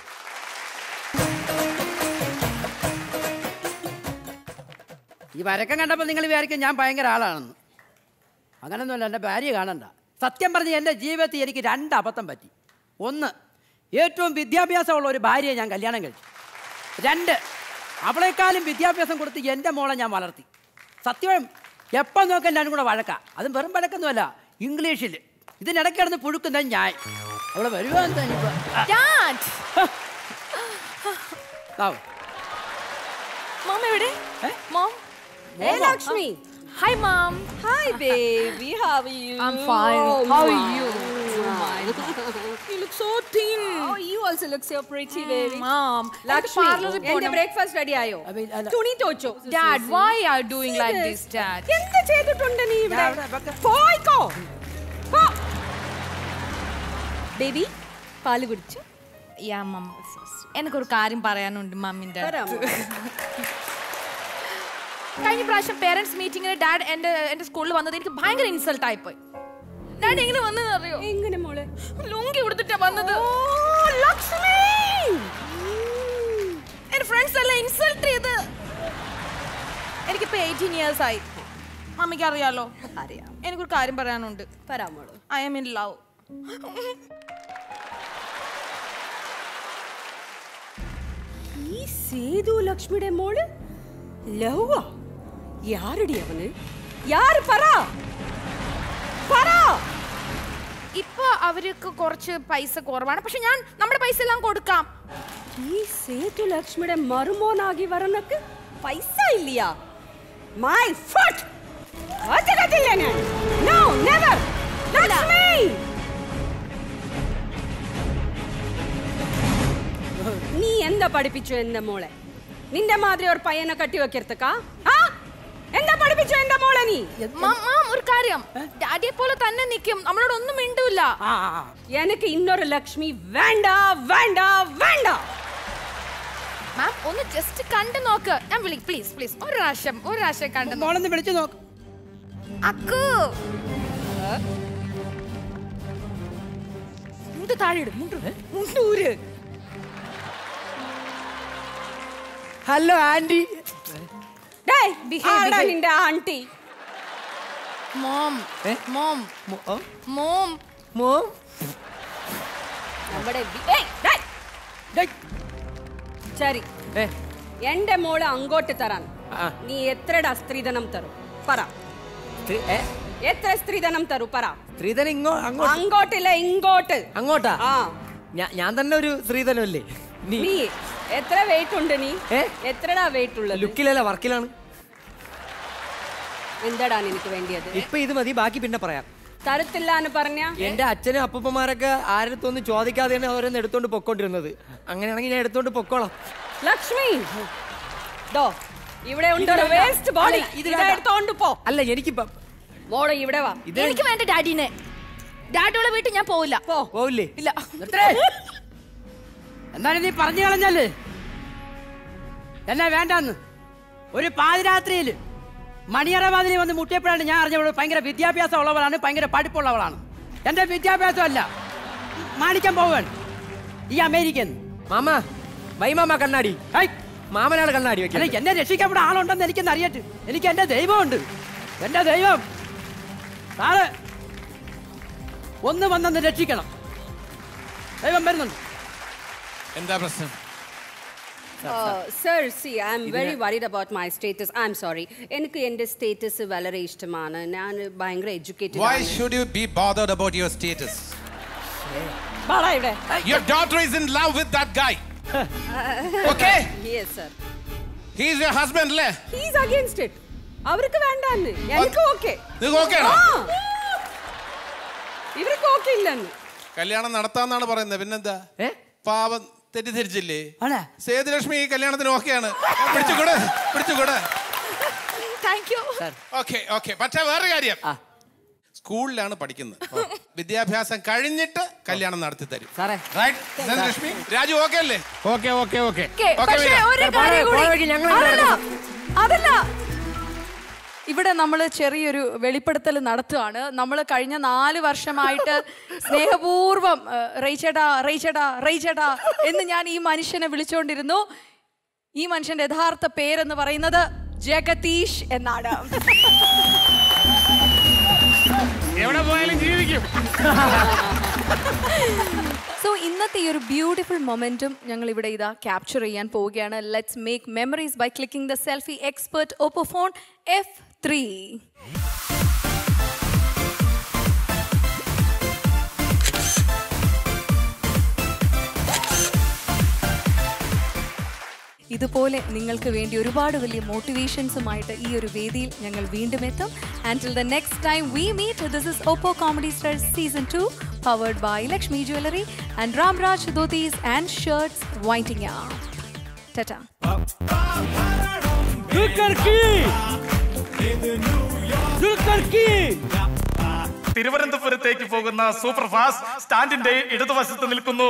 ഈ വരക്കം കണ്ടപ്പോൾ നിങ്ങൾ വിചാരിക്കും ഞാൻ ഭയങ്കര ആളാണെന്ന് അങ്ങനൊന്നുമല്ല എൻ്റെ ഭാര്യ കാണണ്ട സത്യം പറഞ്ഞ് എൻ്റെ ജീവിതത്തിൽ എനിക്ക് രണ്ട് അബദ്ധം പറ്റി ഒന്ന് ഏറ്റവും വിദ്യാഭ്യാസമുള്ള ഒരു ഭാര്യയെ ഞാൻ കല്യാണം കഴിച്ചു രണ്ട് അവളെക്കാളും വിദ്യാഭ്യാസം കൊടുത്ത് എൻ്റെ മോളെ ഞാൻ വളർത്തി സത്യം എപ്പം നോക്കാൻ രണ്ടും കൂടെ വഴക്കാം അതും വെറും വഴക്കൊന്നുമല്ല ഇംഗ്ലീഷിൽ ഇതിനിടയ്ക്ക് കിടന്ന് പുഴുക്കുന്ന ഞാൻ അവളെ വരുവാ എന്താ ഇനിയിപ്പോ? ആ. മോം എവിടെ mom Hey, Lakshmi. Hi, mom. Hi, baby. How are you? I'm fine. Oh, How are wow. you? My You look so thin. Oh, you also look so pretty, baby. Mom, Lakshmi, parlour എന്റെ breakfast ready ആയോ തുണി തോച്ചോ Dad, why are you doing like this, Dad? എന്ത് ചെയ്തിട്ടുണ്ട് നീ ഇവിടെ പോയിക്കോ baby പാല് കുടിച്ചു യാ മം എനിക്കൊരു കാര്യം പറയാനുണ്ട് മമ്മിന്റെ പറയാമോ? കഴിഞ്ഞ പ്രാവശ്യം പേരൻസ് മീറ്റിംഗിന് ഡാഡ് എന്റെ എന്റെ സ്കൂളിൽ വന്നത് എനിക്ക് ഭയങ്കര ഇൻസൾട്ട് ആയിപ്പോയി ഡാഡ് എങ്ങനെ വന്നത് അറിയോ എങ്ങനെ മോളെ ലുങ്കി ഉടുത്തിട്ടാ വന്നത് ലക്ഷ്മി എന്റെ ഫ്രണ്ട്സ് എല്ലാം ഇൻസൾട്ട് ചെയ്ത് എനിക്കിപ്പോ എയ്റ്റീൻ ഇയേഴ്സ് ആയി മമ്മിക്ക് അറിയാലോ അറിയാം എനിക്കൊരു കാര്യം പറയാനുണ്ട് പറയാമോളൂ ഐ എം ഇൻ ലവ് ഈ സേതു ലക്ഷ്മിയുടെ മോള് ലവ്വാ യാരടി അവന് യാര് പറ പറ ഇപ്പൊ അവർക്ക് കുറച്ച് പൈസ കുറവാണ് പക്ഷെ ഞാൻ നമ്മുടെ പൈസ എല്ലാം കൊടുക്കാം ഈ സേതു ലക്ഷ്മിയുടെ മറുമോനാകി വരണക്ക് പൈസ ഇല്ലയാ മൈ ഫുട്ട് ഒറ്റകത്തില്ല ഞാൻ നോ നെവർ ലക്ഷ്മി നീ എന്താ പഠിപ്പിച്ചു എന്റെ മോളെ നിന്റെ മാതിരി ഒരു പയ്യനെ കട്ടി വെക്കരുത്തക്കാ ആ എന്താ പഠിപ്പിച്ചു എന്റെ മോളെ നീ മാം ഒരു കാര്യം ഡാഡിയെ പോലെ തന്നെ നിൽക്കും നമ്മളോട് ഒന്നും മിണ്ടൂല എനിക്ക് ഇന്നൊരു ലക്ഷ്മി വേണ്ട വേണ്ട വേണ്ട മാം ഒന്ന് ജസ്റ്റ് കണ്ടു നോക്ക് ഞാൻ വിളി പ്ലീസ് പ്ലീസ് ഒരു പ്രാവശ്യം ഒരു പ്രാവശ്യം കണ്ടു മോളൊന്ന് വിളിച്ചു നോക്ക് അക്കു മുണ്ട് താഴെ ഇടും മുണ്ട് മുണ്ടൂര് ഹലോ ആന്റി ഡേയ് Behave, ആടാ behave. നിന്റെ aunty mom mom mom mom നമ്മുടെ ബി- ഏയ്, ഡേയ്. ശരി എന്റെ മോള് അങ്ങോട്ട് തരാൻ ആ. നീ എത്രടാ സ്ത്രീധനം തരും പറ എത്ര സ്ത്രീധനം തരും പറ സ്ത്രീധനം ഇങ്ങോ അങ്ങോട്ട് അങ്ങോട്ടില്ല ഇങ്ങോട്ട് അങ്ങോട്ടാ ആ ഞാ- ഞാൻ തന്നെ ഒരു സ്ത്രീധനമല്ലേ നീ നീ എത്ര വെയിറ്റ് ഉണ്ട് നീ എത്രടാ വെയിറ്റ് ഉള്ളത് ലുക്കിലല്ല വർക്കിലാണ് എന്താടാ നിനക്ക് വേണ്ടിയത് ഇപ്പൊ ഇത് മതി ബാക്കി പിന്നെ പറയാം തരത്തില്ല എന്ന് പറഞ്ഞ എന്റെ അച്ഛനും അപ്പൂപ്പന്മാരൊക്കെ ആരടുത്തൊന്നും ചോദിക്കാതെയാണ് ഓരോന്ന് എടുത്തോണ്ട് പൊക്കോണ്ടിരുന്നത് അങ്ങനെയാണെങ്കിൽ ഞാൻ എടുത്തോണ്ട് പൊക്കോളാം ലക്ഷ്മി ദോ ഇവിടെ ഉണ്ട് ഇത് വേണ്ട. വേസ്റ്റ് ബോഡി അല്ല, ഇത് ഇത് വേണ്ട. എടുത്തോണ്ട് പോ അല്ല എനിക്ക് മോളെ ഇവിടെ വാ എനിക്ക് വേണ്ട ഡാഡിനെ ഡാഡിയുള്ള വീട്ടിൽ ഞാൻ പോവില്ല പോവില്ലേ ഇല്ല എന്നാലും നീ പറഞ്ഞു കളഞ്ഞല്ലേ എന്നെ വേണ്ടെന്ന് ഒരു പാതിരാത്രിയിൽ മണിയറ വാതിലിൽ വന്ന് മുട്ടിയപ്പോഴാണ് ഞാൻ അറിഞ്ഞവൾ ഭയങ്കര വിദ്യാഭ്യാസം ഉള്ളവളാണ് ഭയങ്കര പഠിപ്പുള്ളവളാണ് എന്റെ വിദ്യാഭ്യാസമല്ല മാണിക്കാൻ പോവാൻ ഈ അമേരിക്കൻ മാമ വൈ മാമ കണ്ണാടി മാമനാണ് കണ്ണാടി അല്ല, വെക്കുന്നത് എന്നെ രക്ഷിക്കാൻ ഇവിടെ ആളുണ്ടെന്ന് എനിക്കെന്ന് അറിയട്ടെ എനിക്ക് എന്റെ ദൈവമുണ്ട് എന്റെ ദൈവം സാറ് ഒന്ന് വന്നെന്ന് രക്ഷിക്കണം ദൈവം വരുന്നുണ്ട് എന്താ പ്രശ്നം സർ സി ഐ എം ഇതിന് very worried about my status I am sorry എനിക്ക് എൻ്റെ സ്റ്റേറ്റസ് വളരെ ഇഷ്ടമാണ് ഞാൻ ഭയങ്കര educated Why should you be bothered about your status? ഇവിടെ Your daughter is in love with that guy. Okay? Yes sir He is your husband, അല്ലേ? He's against it അവർക്ക് വേണ്ടാന്ന് എനിക്ക് ഓക്കെ നിങ്ങൾക്ക് okay ആണോ? ഇവർക്ക് ഓക്കെ ഇല്ലെന്ന് കല്യാണം നടത്താന്നാണ് പറയുന്നത് പിന്നെന്താ പാവം തെറ്റിദ്ധരിച്ചില്ലേ ആണേ സേതുലക്ഷ്മി ഈ കല്യാണത്തിന് ഓക്കെയാണ് പിടിച്ചുകൂടെ പിടിച്ചുകൂടെ താങ്ക് യു ഓക്കെ ഓക്കെ പക്ഷെ വേറെ കാര്യം സ്കൂളിലാണ് പഠിക്കുന്നത് വിദ്യാഭ്യാസം കഴിഞ്ഞിട്ട് കല്യാണം നടത്തി തരും സാറേ Right? സേതുലക്ഷ്മി രാജു ഓക്കെ അല്ലേ ഓക്കെ ഓക്കെ ഓക്കെ പക്ഷേ ഒരു കാര്യം കൂടി അതല്ല അതല്ല ഇവിടെ നമ്മൾ ചെറിയൊരു വെളിപ്പെടുത്തൽ നടത്തുകയാണ് നമ്മൾ കഴിഞ്ഞ നാല് വർഷമായിട്ട് സ്നേഹപൂർവ്വം ഏഹ്, റെയ്ചേട്ടാ റെയ്ചേട്ടാ റെയ്ചേട്ടാ എന്ന് ഞാൻ ഈ മനുഷ്യനെ വിളിച്ചുകൊണ്ടിരുന്നു ഈ മനുഷ്യന്റെ യഥാർത്ഥ പേരെന്ന് പറയുന്നത് ജഗതീഷ് എന്നാണ് എവിടെ പോയാലും ജീവിക്കും സോ ഇന്നത്തെ ഈ ഒരു ബ്യൂട്ടിഫുൾ മൊമെന്റും ഞങ്ങൾ ഇവിടെ ഇതാ ക്യാപ്ചർ ചെയ്യാൻ പോവുകയാണ് let's make memories by clicking the selfie expert Oppo phone F three ഇതുപോലെ നിങ്ങൾക്ക് വേണ്ടി ഒരുപാട് വലിയ മോട്ടിവേഷൻസുമായിട്ട് ഈ ഒരു വേദിയിൽ ഞങ്ങൾ വീണ്ടും എത്തും and till the next time we meet this is Oppo comedy stars season two powered by Lakshmi jewellery and Ramraj dhotis and shirts waiting ടാറ്റ തിരുവനന്തപുരത്തേക്ക് പോകുന്ന സൂപ്പർ ഫാസ്റ്റ് സ്റ്റാൻഡിന്റെ ഇടതുവശത്ത് നിൽക്കുന്നു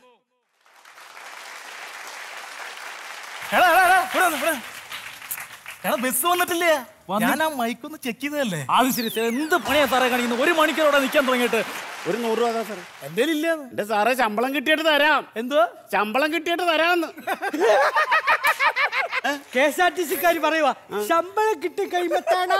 എടാ എടാ, എടാ, ഇവിടെ വന്ന്, ഇവിടെ വന്ന്. എടാ ബസ് വന്നിട്ടില്ലേ ഞാൻ ആ മൈക്കൊന്ന് ചെക്ക് ചെയ്തതല്ലേ അത് ശരി സാർ എന്ത് പണിയാ സാറേ കാണിക്കുന്നത് ഒരു മണിക്കൂറോടെ നിൽക്കാൻ തുടങ്ങിയിട്ട് ഒരു നൂറ് രൂപ താ സാറേ എന്റെ ഇല്ല എന്റെ സാറേ ശമ്പളം കിട്ടിയിട്ട് തരാം എന്തോ ശമ്പളം കിട്ടിയിട്ട് തരാന്ന് കെ എസ് ആർ ടി സിക്കാർ പറയുവാ ശമ്പളം കിട്ടി കഴിയുമ്പത്തേടാ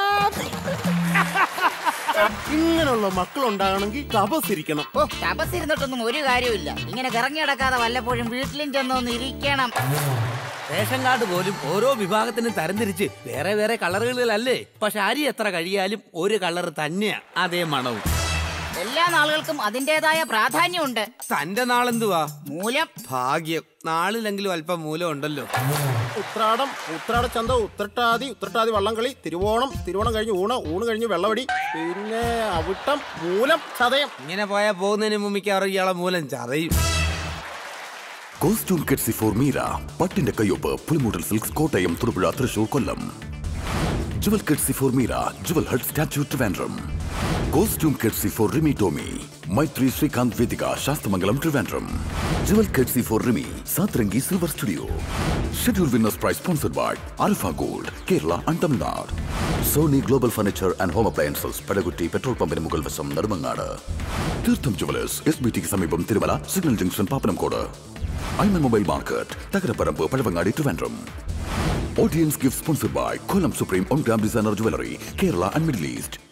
ഇങ്ങനെയുള്ള മക്കളുണ്ടാകണമെങ്കിൽ തപസ്സിരിക്കണം ഓ തപസ്സിരുന്നിട്ടൊന്നും ഒരു കാര്യമില്ല ഇങ്ങനെ കറങ്ങി നടക്കാതെ വല്ലപ്പോഴും വീട്ടിലും ചെന്നൊന്ന് ഇരിക്കണം റേഷൻ കാർഡ് പോലും ഓരോ വിഭാഗത്തിനും തരംതിരിച്ച് വേറെ വേറെ കളറുകളിലല്ലേ പക്ഷെ അരി എത്ര കഴിയാലും ഒരു കളർ തന്നെയാ അതേ മണവും എല്ലാ നാളുകൾക്കും അതിൻ്റെതായ പ്രാധാന്യമുണ്ട് തന്റെ നാളെന്തുവാ മൂലം ഭാഗ്യം നാളിലെങ്കിലും അല്പം മൂലം ഉണ്ടല്ലോ ഉത്രാടം ഉത്രാട ചന്ത ഉത്രട്ടാതി ഉത്രട്ടാതി വള്ളംകളി തിരുവോണം തിരുവോണം കഴിഞ്ഞ് ഊണ് ഊണ് കഴിഞ്ഞ് വെള്ളവടി പിന്നെ അവിട്ടം മൂലം ചതയം ഇങ്ങനെ പോയാൽ പോകുന്നതിന് മുമ്പ് മിക്കവാറും ഇയാളെ മൂലം ചതയും കോസ്റ്റ്യൂം കെഡ്സി ഫോർ മീര പട്ടിന്റെ കയ്യൊപ്പ് Pulimoodal silks Kottayam Thodupuzha Thrissur Kollam jewel credits for Meera jewel hut statue Trivandrum costume credits for Rimi Tomy Maithri Srikanth Vedika Sasthamangalam Trivandrum jewel credits for Rimi Satrangi silver studio schedule winners prize sponsored by Alpha gold Kerala and Tamil Nadu Sony global furniture and home appliances Padakutty petrol പമ്പിന് മുകൾ വശം നെടുമങ്ങാട് തീർത്ഥം jewellers S B ടിക്ക് സമീപം Thirumala signal junction Pappanamcode Aiman mobile market Thakaraparambu Pazhavangadi Trivandrum Audience gift sponsored by Kolam Supreme On Gram Designer Jewelry, Kerala and Middle East.